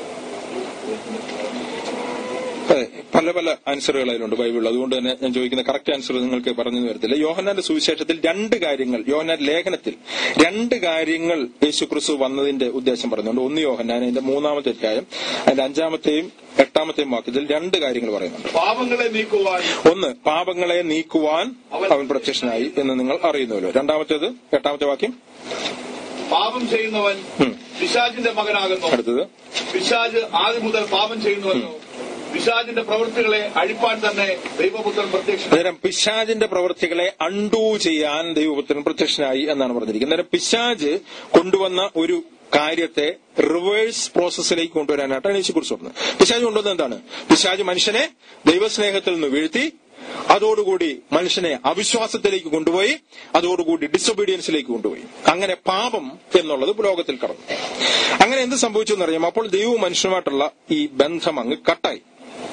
അതെ പല പല ആൻസറുകൾ അതിലുണ്ട് ബൈബിളിൽ അതുകൊണ്ട് തന്നെ ഞാൻ ചോദിക്കുന്ന കറക്റ്റ് ആൻസർ നിങ്ങൾക്ക് പറഞ്ഞു വരത്തില്ല യോഹന്നാന്റെ സുവിശേഷത്തിൽ രണ്ട് കാര്യങ്ങൾ യോഹന്നാൻ ലേഖനത്തിൽ രണ്ട് കാര്യങ്ങൾ യേശു ക്രിസ്തു വന്നതിന്റെ ഉദ്ദേശം പറയുന്നുണ്ട് ഒന്ന് യോഹന്നാൻ അതിന്റെ മൂന്നാമത്തെ അധ്യായം അതിന്റെ അഞ്ചാമത്തെയും എട്ടാമത്തെയും വാക്യത്തിൽ രണ്ട് കാര്യങ്ങൾ പറയുന്നുണ്ട് പാപങ്ങളെ നീക്കുവാൻ ഒന്ന് പാപങ്ങളെ നീക്കുവാൻ അവൻ പ്രത്യക്ഷനായി എന്ന് നിങ്ങൾ അറിയുന്നുവല്ലോ രണ്ടാമത്തേത് എട്ടാമത്തെ വാക്യം പാപം ചെയ്യുന്നവൻ ഉം. പിശാചിന്റെ മകനാകുന്നു അടുത്തത് പിശാജ് ആദ്യം മുതൽ പാപം ചെയ്യുന്നുവല്ലോ പിശാജിന്റെ പ്രവൃത്തികളെ അഴിപ്പാൻ തന്നെ ദൈവപുത്രൻ പ്രത്യക്ഷനായി അന്നേരം പിശാജിന്റെ പ്രവൃത്തികളെ അണ്ടു ചെയ്യാൻ ദൈവപുത്രൻ പ്രത്യക്ഷനായി എന്നാണ് പറഞ്ഞിരിക്കുന്നത് അന്നേരം പിശാജ് കൊണ്ടുവന്ന ഒരു കാര്യത്തെ റിവേഴ്സ് പ്രോസസ്സിലേക്ക് കൊണ്ടുവരാനായിട്ടാണ് യേശു കുറിച്ച് പറഞ്ഞത് പിശാജ് കൊണ്ടുവന്നത് എന്താണ് പിശാജ് മനുഷ്യനെ ദൈവസ്നേഹത്തിൽ നിന്ന് വീഴ്ത്തി അതോടുകൂടി മനുഷ്യനെ അവിശ്വാസത്തിലേക്ക് കൊണ്ടുപോയി അതോടുകൂടി ഡിസൊബീഡിയൻസിലേക്ക് കൊണ്ടുപോയി അങ്ങനെ പാപം എന്നുള്ളത് ലോകത്തിൽ കടന്നു അങ്ങനെ എന്ത് സംഭവിച്ചു എന്നറിയാം അപ്പോൾ ദൈവവും മനുഷ്യനുമായിട്ടുള്ള ഈ ബന്ധം അങ്ങ് കട്ടായി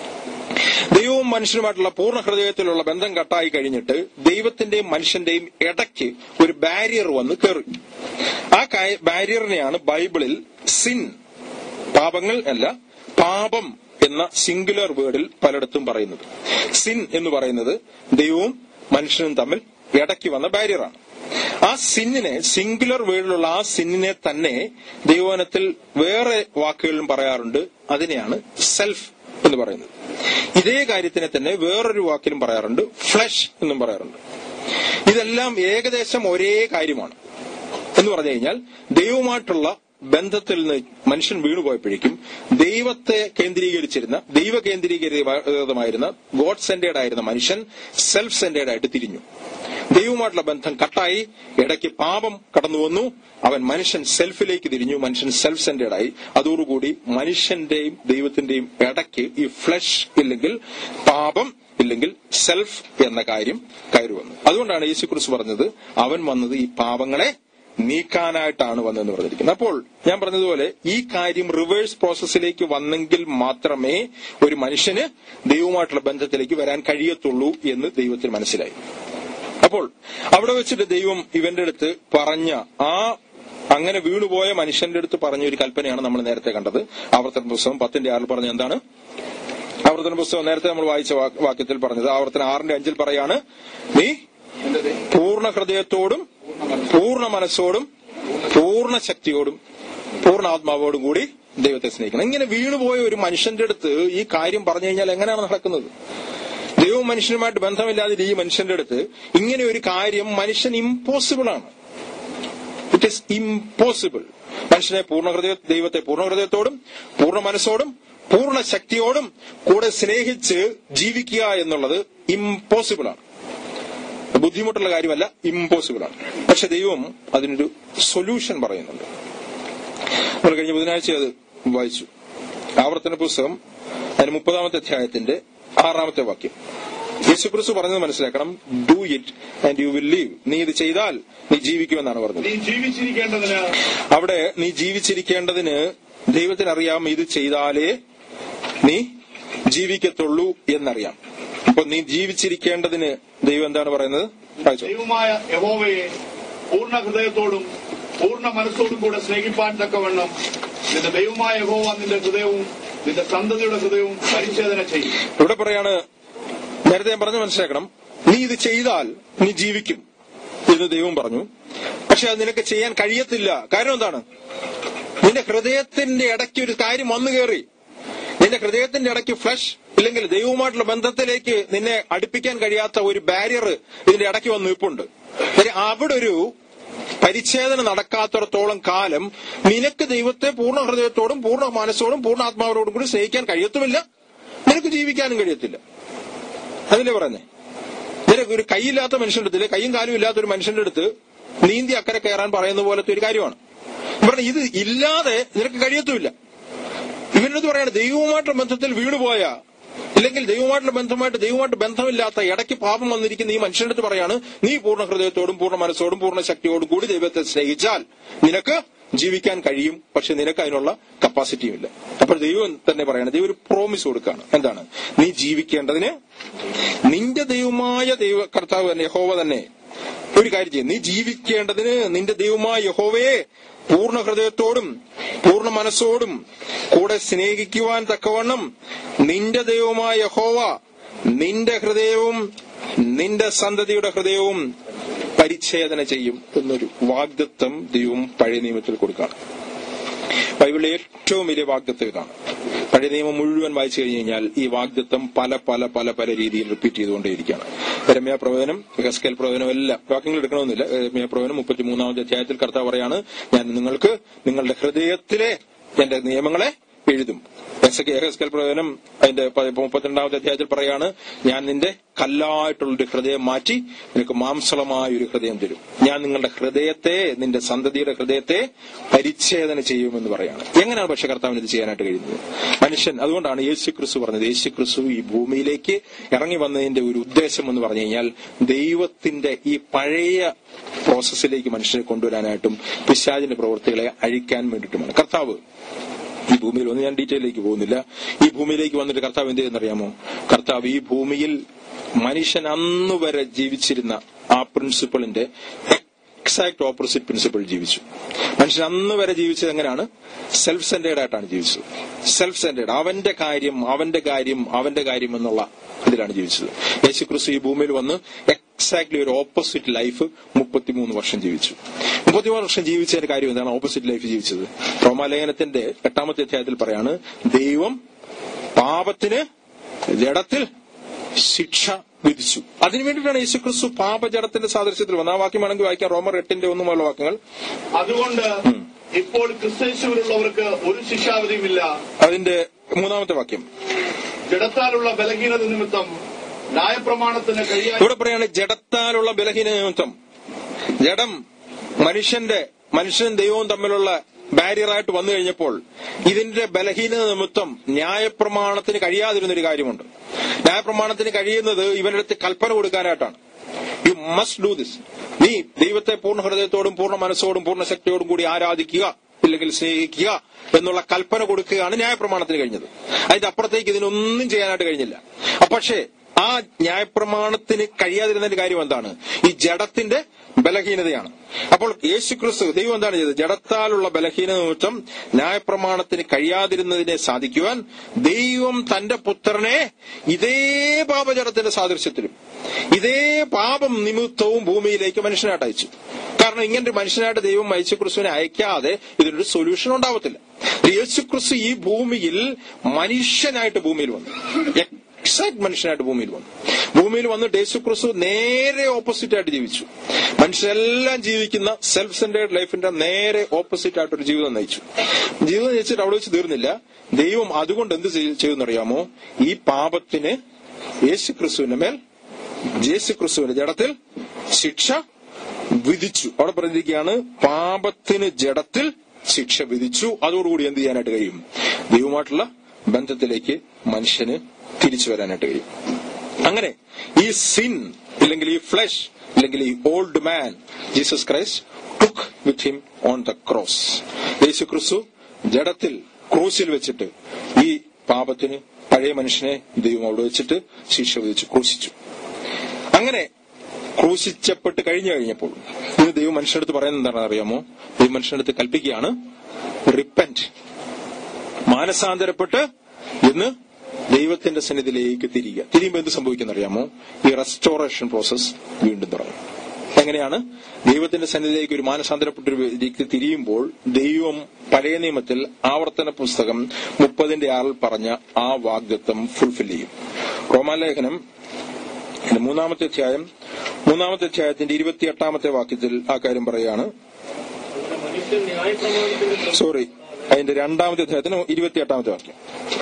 ദൈവവും മനുഷ്യനുമായിട്ടുള്ള പൂർണ്ണ ഹൃദയത്തിലുള്ള ബന്ധം കട്ടായി കഴിഞ്ഞിട്ട് ദൈവത്തിന്റെയും മനുഷ്യന്റെയും ഇടയ്ക്ക് ഒരു ബാരിയർ വന്ന് കയറി ആ കാ- ബാരിയറിനെയാണ് ബൈബിളിൽ സിൻ പാപങ്ങൾ അല്ല പാപം എന്ന സിംഗുലർ വേർഡിൽ പലയിടത്തും പറയുന്നത് സിൻ എന്ന് പറയുന്നത് ദൈവവും മനുഷ്യനും തമ്മിൽ ഇടയ്ക്ക് വന്ന ബാരിയറാണ് ആ സിന്നിനെ സിംഗുലർ വേർഡിലുള്ള ആ സിന്നിനെ തന്നെ ദൈവവനത്തിൽ വേറെ വാക്കുകളിലും പറയാറുണ്ട് അതിനെയാണ് സെൽഫ് എന്ന് പറയുന്നത് ഇതേ കാര്യത്തിനെ തന്നെ വേറൊരു വാക്കിലും പറയാറുണ്ട് ഫ്ലഷ് എന്നും പറയാറുണ്ട് ഇതെല്ലാം ഏകദേശം ഒരേ കാര്യമാണ് എന്ന് പറഞ്ഞു കഴിഞ്ഞാൽ ദൈവവുമായിട്ടുള്ള ബന്ധത്തിൽ നിന്ന് മനുഷ്യൻ വീണുപോയപ്പോഴേക്കും ദൈവത്തെ കേന്ദ്രീകരിച്ചിരുന്ന ദൈവ കേന്ദ്രീകൃതമായിരുന്ന ഗോഡ് സെന്റേഡ് ആയിരുന്ന മനുഷ്യൻ സെൽഫ് സെന്റേഡ് ആയിട്ട് തിരിഞ്ഞു ദൈവവുമായിട്ടുള്ള ബന്ധം കട്ടായി ഇടയ്ക്ക് പാപം കടന്നു വന്നു അവൻ മനുഷ്യൻ സെൽഫിലേക്ക് തിരിഞ്ഞു മനുഷ്യൻ സെൽഫ് സെന്റേഡ് ആയി അതോടുകൂടി മനുഷ്യന്റെയും ദൈവത്തിന്റെയും ഇടയ്ക്ക് ഈ ഫ്ലഷ് ഇല്ലെങ്കിൽ പാപം ഇല്ലെങ്കിൽ സെൽഫ് എന്ന കാര്യം കയറി വന്നു അതുകൊണ്ടാണ് യേശുക്രിസ്തു പറഞ്ഞത് അവൻ വന്നത് ഈ പാപങ്ങളെ നീക്കാനായിട്ടാണ് വന്നതെന്ന് പറഞ്ഞിരിക്കുന്നത് അപ്പോൾ ഞാൻ പറഞ്ഞതുപോലെ ഈ കാര്യം റിവേഴ്സ് പ്രോസസ്സിലേക്ക് വന്നെങ്കിൽ മാത്രമേ ഒരു മനുഷ്യന് ദൈവവുമായിട്ടുള്ള ബന്ധത്തിലേക്ക് വരാൻ കഴിയത്തുള്ളൂ എന്ന് ദൈവത്തിന് മനസ്സിലായി അപ്പോൾ അവിടെ വെച്ചിട്ട് ദൈവം ഇവന്റെ അടുത്ത് പറഞ്ഞ ആ അങ്ങനെ വീണുപോയ മനുഷ്യന്റെ അടുത്ത് പറഞ്ഞ ഒരു കൽപ്പനയാണ് നമ്മൾ നേരത്തെ കണ്ടത് ആവർത്തന പുസ്തകം പത്തിന്റെ ആറിൽ പറഞ്ഞ എന്താണ് ആവർത്തന പുസ്തകം നേരത്തെ നമ്മൾ വായിച്ച വാ- വാക്യത്തിൽ പറഞ്ഞത് ആവർത്തന ആറിന്റെ അഞ്ചിൽ പറയാണ് നീ എന്റെ ദൈവം പൂർണ്ണ ഹൃദയത്തോടും പൂർണ്ണ മനസ്സോടും പൂർണ്ണ ശക്തിയോടും പൂർണ്ണ ആത്മാവോടും കൂടി ദൈവത്തെ സ്നേഹിക്കണം ഇങ്ങനെ വീണുപോയ ഒരു മനുഷ്യന്റെ അടുത്ത് ഈ കാര്യം പറഞ്ഞു കഴിഞ്ഞാൽ എങ്ങനെയാണ് നടക്കുന്നത് ദൈവവും മനുഷ്യനുമായിട്ട് ബന്ധമില്ലാതെ ഈ മനുഷ്യന്റെ അടുത്ത് ഇങ്ങനെ ഒരു കാര്യം മനുഷ്യൻ ഇമ്പോസിബിൾ ആണ് ഇറ്റ് ഈസ് ഇമ്പോസിബിൾ മനുഷ്യനെ പൂർണ്ണ ഹൃദയ ദൈവത്തെ പൂർണ്ണ ഹൃദയത്തോടും പൂർണ്ണ മനസ്സോടും പൂർണ്ണ ശക്തിയോടും കൂടെ സ്നേഹിച്ച് ജീവിക്കുക എന്നുള്ളത് ഇമ്പോസിബിൾ ആണ് ബുദ്ധിമുട്ടുള്ള കാര്യമല്ല ഇമ്പോസിബിൾ ആണ് പക്ഷെ ദൈവം അതിനൊരു സൊല്യൂഷൻ പറയുന്നുണ്ട് നമ്മൾ കഴിഞ്ഞ ബുധനാഴ്ച അത് വായിച്ചു ആവർത്തന പുസ്തകം അതിന് മുപ്പതാമത്തെ അധ്യായത്തിന്റെ ആറാമത്തെ വാക്യം യേശുക്രിസ്തു പറഞ്ഞത് മനസ്സിലാക്കണം do it and you will live നീ ഇത് ചെയ്താൽ നീ ജീവിക്കുമെന്നാണ് പറഞ്ഞത് നീ ജീവിച്ചിരിക്കേണ്ടതിന് അവിടെ നീ ജീവിച്ചിരിക്കേണ്ടതിന് ദൈവത്തിനറിയാം ഇത് ചെയ്താലേ നീ ജീവിക്കത്തുള്ളൂ എന്നറിയാം അപ്പൊ നീ ജീവിച്ചിരിക്കേണ്ടതിന് ദൈവം എന്താണ് പറയുന്നത് വായിച്ചോ. ദൈവമായ യഹോവയെ പൂർണ്ണ ഹൃദയത്തോടും പൂർണ്ണ മനസ്സോടും കൂടെ സ്നേഹിപ്പാൻ തക്കവണ്ണം നിന്റെ ദൈവമായ യഹോവ നിന്റെ ഹൃദയവും നിന്റെ സന്തതിയുടെ ഹൃദയവും പരിച്ഛേദന ചെയ്യും ഇവിടെ പറയാണ് നേരത്തെ ഞാൻ പറഞ്ഞു മനസ്സിലാക്കണം നീ ഇത് ചെയ്താൽ നീ ജീവിക്കും എന്ന് ദൈവം പറഞ്ഞു പക്ഷെ അത് നിനക്ക് ചെയ്യാൻ കഴിയത്തില്ല കാരണം എന്താണ് നിന്റെ ഹൃദയത്തിന്റെ ഇടയ്ക്ക് ഒരു കാര്യം വന്നു കയറി നിന്റെ ഹൃദയത്തിന്റെ ഇടയ്ക്ക് ഫ്ലഷ് ഇല്ലെങ്കിൽ ദൈവവുമായിട്ടുള്ള ബന്ധത്തിലേക്ക് നിന്നെ അടുപ്പിക്കാൻ കഴിയാത്ത ഒരു ബാരിയർ ഇതിന്റെ ഇടയ്ക്ക് വന്ന് നിൽപ്പുണ്ട് കാര്യം അവിടെ ഒരു പരിച്ഛേദന നടക്കാത്തിടത്തോളം കാലം നിനക്ക് ദൈവത്തെ പൂർണ്ണ ഹൃദയത്തോടും പൂർണ്ണ മനസ്സോടും പൂർണ്ണ ആത്മാവരോടും കൂടി സ്നേഹിക്കാൻ കഴിയത്തുമില്ല നിനക്ക് ജീവിക്കാനും കഴിയത്തില്ല അതിനെ പറയുന്നേ നിനക്ക് ഒരു കൈയില്ലാത്ത മനുഷ്യന്റെ അടുത്തില് കൈയും കാലും ഇല്ലാത്ത ഒരു മനുഷ്യന്റെ അടുത്ത് നീന്തി അക്കരെ കയറാൻ പറയുന്ന പോലത്തെ ഒരു കാര്യമാണ് പറഞ്ഞ ഇത് ഇല്ലാതെ നിനക്ക് കഴിയത്തുമില്ല ഇവനടുത്ത് പറയാണ് ദൈവവുമായിട്ടുള്ള ബന്ധത്തിൽ വീണുപോയ ഇല്ലെങ്കിൽ ദൈവമായിട്ടുള്ള ബന്ധമായിട്ട് ദൈവമായിട്ട് ബന്ധമില്ലാത്ത ഇടയ്ക്ക് പാപം വന്നിരിക്കുന്ന ഈ മനുഷ്യന്റെ അടുത്ത് പറയാണ് നീ പൂർണ്ണ ഹൃദയത്തോടും പൂർണ്ണ മനസ്സോടും പൂർണ്ണ ശക്തിയോടും കൂടി ദൈവത്തെ സ്നേഹിച്ചാൽ നിനക്ക് ജീവിക്കാൻ കഴിയും പക്ഷെ നിനക്ക് അതിനുള്ള കപ്പാസിറ്റിയും ഇല്ല അപ്പോൾ ദൈവം തന്നെ പറയാണ് ദൈവം ഒരു പ്രോമിസ് കൊടുക്കുകയാണ് എന്താണ് നീ ജീവിക്കേണ്ടതിന് നിന്റെ ദൈവമായ ദൈവ കർത്താവ് തന്നെ യഹോവ തന്നെ ഒരു കാര്യം ചെയ്യും നീ ജീവിക്കേണ്ടതിന് നിന്റെ ദൈവമായ യഹോവയെ പൂർണ്ണ ഹൃദയത്തോടും പൂർണ്ണ മനസ്സോടും കൂടെ സ്നേഹിക്കുവാൻ തക്കവണ്ണം നിന്റെ ദൈവമായ യഹോവ നിന്റെ ഹൃദയവും നിന്റെ സന്തതിയുടെ ഹൃദയവും പരിച്ഛേദന ചെയ്യും എന്നൊരു വാഗ്ദത്വം ദൈവം പഴയ നിയമത്തിൽ കൊടുക്കുകയാണ് ബൈബിളിലെ ഏറ്റവും വലിയ വാഗ്ദത്വം ഇതാണ് പഴയ നിയമം മുഴുവൻ വായിച്ചു കഴിഞ്ഞു കഴിഞ്ഞാൽ ഈ വാഗ്ദത്വം പല പല പല പല രീതിയിൽ റിപ്പീറ്റ് ചെയ്തുകൊണ്ടേയിരിക്കുകയാണ് രമ്യ പ്രവചനം ഹെസ്കേൽ പ്രവചനം എല്ലാം വാക്യങ്ങൾ എടുക്കണമെന്നില്ല രമ്യ പ്രവചനം മുപ്പത്തിമൂന്നാമത്തെ അധ്യായത്തിൽ കർത്താവ് പറയാണ് ഞാൻ നിങ്ങൾക്ക് നിങ്ങളുടെ ഹൃദയത്തിലെ എന്റെ നിയമങ്ങളെ എഴുതും ഹെസ്കേൽ പ്രവചനം അതിന്റെ പ- മുപ്പത്തിരണ്ടാമത്തെ അധ്യായത്തിൽ പറയാണ് ഞാൻ നിന്റെ കല്ലായിട്ടുള്ളൊരു ഹൃദയം മാറ്റി നിനക്ക് മാംസളമായ ഒരു ഹൃദയം തരും ഞാൻ നിങ്ങളുടെ ഹൃദയത്തെ നിന്റെ സന്തതിയുടെ ഹൃദയത്തെ പരിച്ഛേദന ചെയ്യുമെന്ന് പറയാണ് എങ്ങനെയാണ് പക്ഷെ കർത്താവിന് ഇത് ചെയ്യാനായിട്ട് കഴിയുന്നത് മനുഷ്യൻ അതുകൊണ്ടാണ് യേശു ക്രിസ്തു പറഞ്ഞത് യേശു ക്രിസ്തു ഈ ഭൂമിയിലേക്ക് ഇറങ്ങി വന്നതിന്റെ ഒരു ഉദ്ദേശം എന്ന് പറഞ്ഞു കഴിഞ്ഞാൽ ദൈവത്തിന്റെ ഈ പഴയ പ്രോസസ്സിലേക്ക് മനുഷ്യനെ കൊണ്ടുവരാനായിട്ടും പിശാചിന്റെ പ്രവൃത്തികളെ അഴിക്കാൻ വേണ്ടിയിട്ടുമാണ് കർത്താവ് ഈ ഭൂമിയിൽ വന്ന് ഞാൻ ഡീറ്റെയിലേക്ക് പോകുന്നില്ല ഈ ഭൂമിയിലേക്ക് വന്നിട്ട് കർത്താവ് എന്ത് ചെയ്യുന്നറിയാമോ കർത്താവ് ഈ ഭൂമിയിൽ മനുഷ്യൻ അന്ന് വരെ ജീവിച്ചിരുന്ന ആ പ്രിൻസിപ്പിളിന്റെ എക്സാക്ട് ഓപ്പോസിറ്റ് പ്രിൻസിപ്പിൾ ജീവിച്ചു മനുഷ്യൻ അന്ന് വരെ ജീവിച്ചത് എങ്ങനെയാണ് സെൽഫ് സെന്റേഡ് ആയിട്ടാണ് ജീവിച്ചത് സെൽഫ് സെന്റേഡ് അവന്റെ കാര്യം അവന്റെ കാര്യം അവന്റെ കാര്യം എന്നുള്ള ഇതിലാണ് ജീവിച്ചത് യേശു ക്രിസ്തു ഈ ഭൂമിയിൽ വന്ന് എക്സാക്ട്ലി ഒരു ഓപ്പോസിറ്റ് ലൈഫ് മുപ്പത്തിമൂന്ന് വർഷം ജീവിച്ചു മുപ്പത്തിമൂന്ന് വർഷം ജീവിച്ചതിന്റെ കാര്യം എന്താണ് ഓപ്പോസിറ്റ് ലൈഫ് ജീവിച്ചത് റോമാലേഖനത്തിന്റെ എട്ടാമത്തെ അധ്യായത്തിൽ പറയാണ് ദൈവം പാപത്തിന് ജഡത്തിൽ ശിക്ഷ വിധിച്ചു അതിനു വേണ്ടിയിട്ടാണ് യേശു ക്രിസ്തു പാപജടത്തിന്റെ സാദൃശ്യത്തിൽ വന്നത് ആ വാക്യം വേണമെങ്കിൽ വായിക്കാം റോമർ എട്ടിന്റെ ഒന്നു മുതലുള്ള വാക്യങ്ങൾ അതുകൊണ്ട് ഇപ്പോൾ ക്രിസ്തേശുവിലുള്ളവർക്ക് ഒരു ശിക്ഷാവിധിയുമില്ല അതിന്റെ മൂന്നാമത്തെ വാക്യം ജഡത്താലുള്ള ബലഹീനത നിമിത്തം ന്യായപ്രമാണത്തിന് കഴിയാൻ ഇവിടെ പറയാണ് ജഡത്താലുള്ള ബലഹീന നിമിത്തം ജഡം മനുഷ്യന്റെ മനുഷ്യനും ദൈവവും തമ്മിലുള്ള ബാരിയറായിട്ട് വന്നു കഴിഞ്ഞപ്പോൾ ഇതിന്റെ ബലഹീനത നിമിത്തം ന്യായപ്രമാണത്തിന് കഴിയാതിരുന്ന ഒരു കാര്യമുണ്ട് ന്യായപ്രമാണത്തിന് കഴിയുന്നത് ഇവന്റെ അടുത്ത് കൽപ്പന കൊടുക്കാനായിട്ടാണ് യു മസ്റ്റ് ഡു ദിസ് നീ ദൈവത്തെ പൂർണ്ണ ഹൃദയത്തോടും പൂർണ്ണ മനസ്സോടും പൂർണ്ണ ശക്തിയോടും കൂടി ആരാധിക്കുക ഇല്ലെങ്കിൽ സ്നേഹിക്കുക എന്നുള്ള കൽപ്പന കൊടുക്കുകയാണ് ന്യായപ്രമാണത്തിന് കഴിഞ്ഞത് അതിന്റെ അപ്പുറത്തേക്ക് ഇതിനൊന്നും ചെയ്യാനായിട്ട് കഴിഞ്ഞില്ല അപ്പൊ പക്ഷേ ആ ന്യായപ്രമാണത്തിന് കഴിയാതിരുന്നതിന്റെ കാര്യം എന്താണ് ഈ ജഡത്തിന്റെ ബലഹീനതയാണ് അപ്പോൾ യേശു ക്രിസ്തു ദൈവം എന്താണ് ചെയ്തത് ജഡത്താലുള്ള ബലഹീനത നിമിത്തം ന്യായപ്രമാണത്തിന് കഴിയാതിരുന്നതിനെ സാധിക്കുവാൻ ദൈവം തന്റെ പുത്രനെ ഇതേ പാപജടത്തിന്റെ സാദൃശ്യത്തിലും ഇതേ പാപം നിമിത്തവും ഭൂമിയിലേക്ക് മനുഷ്യനായിട്ട് അയച്ചു കാരണം ഇങ്ങനൊരു മനുഷ്യനായിട്ട് ദൈവം യേശു ക്രിസ്തുവിനെ അയക്കാതെ ഇതിനൊരു സൊല്യൂഷൻ ഉണ്ടാവത്തില്ല യേശു ക്രിസ്തു ഈ ഭൂമിയിൽ മനുഷ്യനായിട്ട് ഭൂമിയിൽ വന്നു എക്സാക്ട് മനുഷ്യനായിട്ട് ഭൂമിയിൽ വന്നു ഭൂമിയിൽ വന്നിട്ട് യേശു ക്രിസ്തു നേരെ ഓപ്പോസിറ്റ് ആയിട്ട് ജീവിച്ചു മനുഷ്യരെല്ലാം ജീവിക്കുന്ന സെൽഫ് സെന്റേഡ് ലൈഫിന്റെ നേരെ ഓപ്പോസിറ്റ് ആയിട്ടൊരു ജീവിതം നയിച്ചു ജീവിതം നയിച്ചിട്ട് അവിടെ വെച്ച് തീർന്നില്ല ദൈവം അതുകൊണ്ട് എന്ത് ചെയ്യുന്നറിയാമോ ഈ പാപത്തിന് യേശു ക്രിസ്തുവിന്റെ മേൽ യേശു ക്രിസ്തുവിന്റെ ജഡത്തിൽ ശിക്ഷ വിധിച്ചു അവിടെ പറഞ്ഞിരിക്കുകയാണ് പാപത്തിന് ജഡത്തിൽ ശിക്ഷ വിധിച്ചു അതോടുകൂടി എന്ത് ചെയ്യാനായിട്ട് കഴിയും ദൈവമായിട്ടുള്ള ബന്ധത്തിലേക്ക് മനുഷ്യന് തിരിച്ചു വരാനായിട്ട് കഴിയും അങ്ങനെ ഈ സിൻ ഇല്ലെങ്കിൽ ഈ ഫ്ലഷ് ഇല്ലെങ്കിൽ ഈ old man Jesus Christ took with him on the cross യേശു ക്രിസ്തു ജഡത്തിൽ ക്രൂസിൽ വെച്ചിട്ട് ഈ പാപത്തിന് പഴയ മനുഷ്യനെ ദൈവം അവിടെ വെച്ചിട്ട് ശിക്ഷ വിധിച്ച് ക്രൂശിച്ചു അങ്ങനെ ക്രൂശിച്ചപ്പെട്ട് കഴിഞ്ഞു കഴിഞ്ഞപ്പോൾ ഇത് ദൈവം മനുഷ്യടുത്ത് പറയുന്നത് എന്താണെന്ന് അറിയാമോ ദൈവം മനുഷ്യടുത്ത് കൽപ്പിക്കുകയാണ് റിപ്പന്റ് മാനസാന്തരപ്പെട്ട് ഇന്ന് ദൈവത്തിന്റെ സന്നിധിയിലേക്ക് തിരിയുക തിരിയുമ്പോൾ എന്ത് സംഭവിക്കുന്ന അറിയാമോ ഈ റെസ്റ്റോറേഷൻ പ്രോസസ് വീണ്ടും തുടങ്ങും എങ്ങനെയാണ് ദൈവത്തിന്റെ സന്നിധിയിലേക്ക് ഒരു മാനസാന്തരപ്പെട്ട ഒരു വ്യക്തി തിരിയുമ്പോൾ ദൈവം പഴയ നിയമത്തിൽ ആവർത്തന പുസ്തകം മുപ്പതിന്റെ ആറിൽ പറഞ്ഞ ആ വാഗ്ദത്വം ഫുൾഫിൽ ചെയ്യും റോമാലേഖനം മൂന്നാമത്തെ അധ്യായം മൂന്നാമത്തെ അധ്യായത്തിന്റെ ഇരുപത്തിയെട്ടാമത്തെ വാക്യത്തിൽ ആ കാര്യം പറയുകയാണ് മനുഷ്യൻ ന്യായപ്രമാണത്തിന്റെ സോറി അതിന്റെ രണ്ടാമത്തെ അധ്യായത്തിന് ഇരുപത്തിയെട്ടാമത്തെ വാക്യം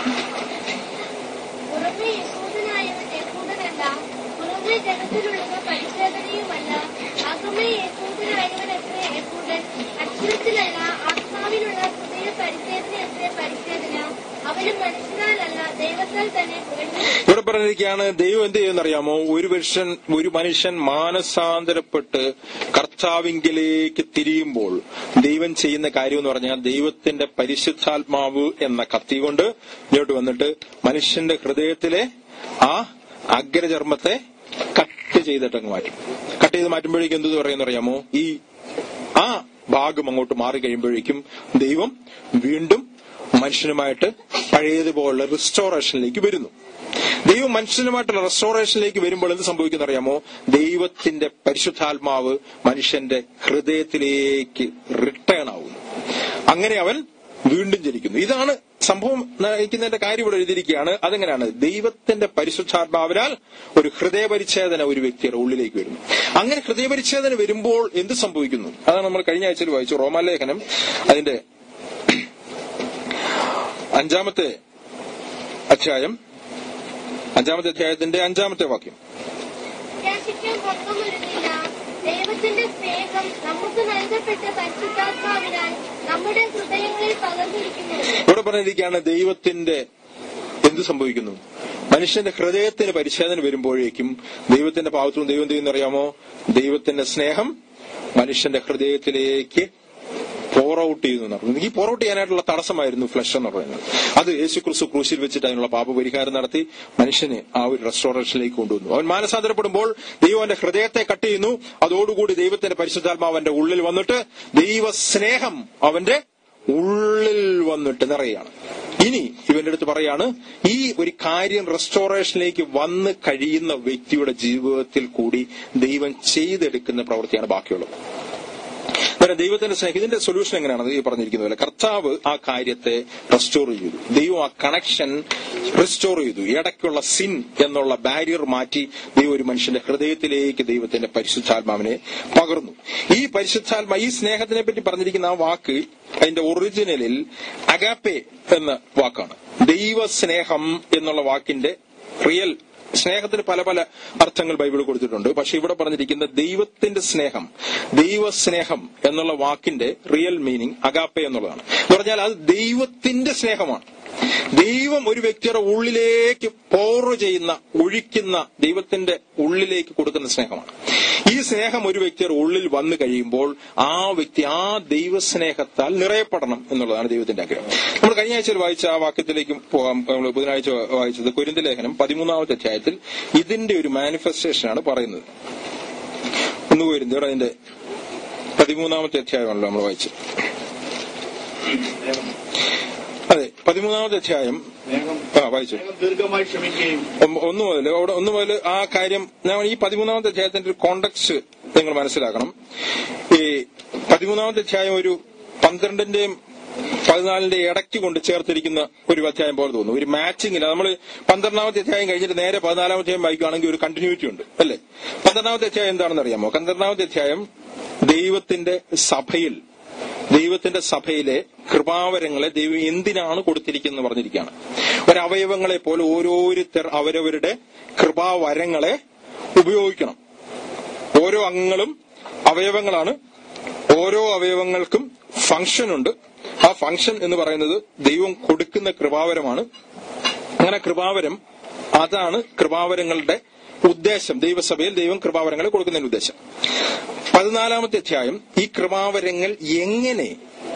പുറമെ യഹൂദനായവൻ യഹൂദനല്ല പുറമെ ജനത്തിലുള്ളത് പരിശോധനയുമല്ല അകമേ യഹൂദനായവൻ എത്ര യഹൂദൻ അക്ഷരത്തിലല്ല ആത്മാവിലുള്ള ഹൃദയ പരിശോധന എത്ര പരിശോധന അവനും മനുഷ്യനാലല്ല ദൈവത്താൽ തന്നെ പുകഴ്ന്നു ഇവിടെ പറഞ്ഞിരിക്കുകയാണ് ദൈവം എന്ത് ചെയ്യുന്നറിയാമോ ഒരു മനുഷ്യൻ ഒരു മനുഷ്യൻ മാനസാന്തരപ്പെട്ട് കർത്താവിങ്കിലേക്ക് തിരിയുമ്പോൾ ദൈവം ചെയ്യുന്ന കാര്യം എന്ന് പറഞ്ഞാൽ ദൈവത്തിന്റെ പരിശുദ്ധാത്മാവ് എന്ന കത്തി കൊണ്ട് ഇങ്ങോട്ട് വന്നിട്ട് മനുഷ്യന്റെ ഹൃദയത്തിലെ ആ അഗ്രചർമ്മത്തെ കട്ട് ചെയ്തിട്ടങ്ങ് മാറ്റും കട്ട് ചെയ്ത് മാറ്റുമ്പോഴേക്കും എന്ത് പറയുന്ന അറിയാമോ ഈ ആ ഭാഗം അങ്ങോട്ട് മാറി കഴിയുമ്പോഴേക്കും ദൈവം വീണ്ടും മനുഷ്യനുമായിട്ട് പഴയതുപോലുള്ള റിസ്റ്റോറേഷനിലേക്ക് വരുന്നു ദൈവം മനുഷ്യനുമായിട്ടുള്ള റെസ്റ്റോറേഷനിലേക്ക് വരുമ്പോൾ എന്ത് സംഭവിക്കുന്ന അറിയാമോ ദൈവത്തിന്റെ പരിശുദ്ധാത്മാവ് മനുഷ്യന്റെ ഹൃദയത്തിലേക്ക് റിട്ടേൺ ആവുന്നു അങ്ങനെ അവൻ വീണ്ടും ജനിക്കുന്നു ഇതാണ് സംഭവം നയിക്കുന്നതിന്റെ കാര്യം ഇവിടെ എഴുതിയിരിക്കുകയാണ് അതെങ്ങനെയാണ് ദൈവത്തിന്റെ പരിശുദ്ധാത്മാവിനാൽ ഒരു ഹൃദയപരിച്ഛേദന ഒരു വ്യക്തിയുടെ ഉള്ളിലേക്ക് വരുന്നു അങ്ങനെ ഹൃദയപരിച്ഛേദന വരുമ്പോൾ എന്ത് സംഭവിക്കുന്നു അതാണ് നമ്മൾ കഴിഞ്ഞ ആഴ്ചയിൽ വായിച്ചു റോമാലേഖനം അതിന്റെ അഞ്ചാമത്തെ അധ്യായം അഞ്ചാമത്തെ അധ്യായത്തിന്റെ അഞ്ചാമത്തെ വാക്യം പ്രത്യാശിക്കാൻ ഒന്നും വരുന്നില്ല ദൈവത്തിന്റെ സ്നേഹം നമുക്ക് നൽകപ്പെട്ട പരിശുദ്ധാത്മാവിനാൽ നമ്മുടെ ഹൃദയങ്ങളിൽ പകർന്നിരിക്കുന്നു ഇവിടെ പറഞ്ഞിരിക്കുകയാണ് ദൈവത്തിന്റെ എന്ത് സംഭവിക്കുന്നു മനുഷ്യന്റെ ഹൃദയത്തിന് പരിശോധന വരുമ്പോഴേക്കും ദൈവത്തിന്റെ പാവത്വം ദൈവം ചെയ്യുന്ന അറിയാമോ ദൈവത്തിന്റെ സ്നേഹം മനുഷ്യന്റെ ഹൃദയത്തിലേക്ക് പോർ ഔട്ട് ചെയ്യുന്നു എന്ന് പറഞ്ഞു ഈ പോർ ഔട്ട് ചെയ്യാനായിട്ടുള്ള തടസ്സമായിരുന്നു ഫ്ലഷ് എന്ന് പറയുന്നത് അത് യേശു ക്രിസ്തു ക്രൂശിൽ വെച്ചിട്ട് അതിനുള്ള പാപപരിഹാരം നടത്തി മനുഷ്യനെ ആ ഒരു റെസ്റ്റോറേഷനിലേക്ക് കൊണ്ടുവന്നു അവൻ മാനസാന്തരപ്പെടുമ്പോൾ ദൈവം അവന്റെ ഹൃദയത്തെ കട്ട് ചെയ്യുന്നു അതോടുകൂടി ദൈവത്തിന്റെ പരിശുദ്ധാത്മാവ് അവന്റെ ഉള്ളിൽ വന്നിട്ട് ദൈവ സ്നേഹം അവന്റെ ഉള്ളിൽ വന്നിട്ട് നിറയാണ് ഇനി ഇവന്റെ അടുത്ത് പറയാണ് ഈ ഒരു കാര്യം റെസ്റ്റോറേഷനിലേക്ക് വന്ന് കഴിയുന്ന വ്യക്തിയുടെ ജീവിതത്തിൽ കൂടി ദൈവം ചെയ്തെടുക്കുന്ന പ്രവൃത്തിയാണ് ബാക്കിയുള്ളത് അന്നേരം ദൈവത്തിന്റെ സ്നേഹം ഇതിന്റെ സൊല്യൂഷൻ എങ്ങനെയാണ് ഈ പറഞ്ഞിരിക്കുന്ന പോലെ കർത്താവ് ആ കാര്യത്തെ റെസ്റ്റോർ ചെയ്തു ദൈവം ആ കണക്ഷൻ റെസ്റ്റോർ ചെയ്തു ഇടയ്ക്കുള്ള സിൻ എന്നുള്ള ബാരിയർ മാറ്റി ദൈവം ഒരു മനുഷ്യന്റെ ഹൃദയത്തിലേക്ക് ദൈവത്തിന്റെ പരിശുദ്ധാത്മാവിനെ പകർന്നു ഈ പരിശുദ്ധാത്മ ഈ സ്നേഹത്തിനെ പറ്റി പറഞ്ഞിരിക്കുന്ന ആ വാക്ക് അതിന്റെ ഒറിജിനലിൽ അഗാപ്പെ എന്ന വാക്കാണ് ദൈവസ്നേഹം എന്നുള്ള വാക്കിന്റെ റിയൽ സ്നേഹത്തിന് പല പല അർത്ഥങ്ങൾ ബൈബിൾ കൊടുത്തിട്ടുണ്ട് പക്ഷെ ഇവിടെ പറഞ്ഞിരിക്കുന്ന ദൈവത്തിന്റെ സ്നേഹം ദൈവസ്നേഹം എന്നുള്ള വാക്കിന്റെ റിയൽ മീനിങ് അഗാപ്പെ എന്നുള്ളതാണ് എന്ന് പറഞ്ഞാൽ അത് ദൈവത്തിന്റെ സ്നേഹമാണ് ദൈവം ഒരു വ്യക്തിയുടെ ഉള്ളിലേക്ക് പോറ് ചെയ്യുന്ന ഒഴിക്കുന്ന ദൈവത്തിന്റെ ഉള്ളിലേക്ക് കൊടുക്കുന്ന സ്നേഹമാണ് ഈ സ്നേഹം ഒരു വ്യക്തിയുടെ ഉള്ളിൽ വന്നു കഴിയുമ്പോൾ ആ വ്യക്തി ആ ദൈവസ്നേഹത്താൽ നിറയപ്പെടണം എന്നുള്ളതാണ് ദൈവത്തിന്റെ ആഗ്രഹം നമ്മൾ കഴിഞ്ഞ ആഴ്ചയിൽ വായിച്ച ആ വാക്യത്തിലേക്ക് പോകാം നമ്മൾ ബുധനാഴ്ച വായിച്ചത് കുരിന്ത ലേഖനം പതിമൂന്നാമത്തെ അധ്യായത്തിൽ ഇതിന്റെ ഒരു മാനിഫെസ്റ്റേഷനാണ് പറയുന്നത് ഒന്ന് കുരിന്തിയുടെ അതിന്റെ പതിമൂന്നാമത്തെ അധ്യായമാണല്ലോ നമ്മൾ വായിച്ചത് അതെ പതിമൂന്നാമത്തെ അധ്യായം സ്നേഹം ആ വായിച്ചു സ്നേഹം ദീർഘമായി ക്ഷമിക്കുകയും ഒന്ന് ഒന്ന് മുതൽ അവിടെ ഒന്ന് മുതൽ ആ കാര്യം ഞാൻ ഈ പതിമൂന്നാമത്തെ അധ്യായത്തിന്റെ ഒരു കോണ്ടക്സ്റ്റ് നിങ്ങൾ മനസ്സിലാക്കണം ഈ പതിമൂന്നാമത്തെ അധ്യായം ഒരു പന്ത്രണ്ടിന്റെയും പതിനാലിന്റെ ഇടയ്ക്ക് കൊണ്ട് ചേർത്തിരിക്കുന്ന ഒരു അധ്യായം പോലെ തോന്നുന്നു ഒരു മാച്ചിങ് ഇല്ല നമ്മൾ പന്ത്രണ്ടാമത്തെ അധ്യായം കഴിഞ്ഞിട്ട് നേരെ പതിനാലാമത്തെ അധ്യായം വായിക്കുകയാണെങ്കിൽ ഒരു കണ്ടിന്യൂറ്റി ഉണ്ട് അല്ലേ പന്ത്രണ്ടാമത്തെ അധ്യായം എന്താണെന്ന് അറിയാമോ പന്ത്രണ്ടാമത്തെ അധ്യായം ദൈവത്തിന്റെ സഭയിൽ ദൈവത്തിന്റെ സഭയിലെ കൃപാവരങ്ങളെ ദൈവം എന്തിനാണ് കൊടുത്തിരിക്കുന്നത് പറഞ്ഞിരിക്കുകയാണ് ഒരവയവങ്ങളെ പോലെ ഓരോരുത്തർ അവരവരുടെ കൃപാവരങ്ങളെ ഉപയോഗിക്കണം ഓരോ അംഗങ്ങളും അവയവങ്ങളാണ് ഓരോ അവയവങ്ങൾക്കും ഫംഗ്ഷൻ ഉണ്ട് ആ ഫംഗ്ഷൻ എന്ന് പറയുന്നത് ദൈവം കൊടുക്കുന്ന കൃപാവരമാണ് അങ്ങനെ കൃപാവരം അതാണ് കൃപാവരങ്ങളുടെ ഉദ്ദേശം ദൈവസഭയിൽ ദൈവം കൃപാവരങ്ങളെ കൊടുക്കുന്നതിന്റെ ഉദ്ദേശം പതിനാലാമത്തെ അധ്യായം ഈ കൃപാവരങ്ങൾ എങ്ങനെ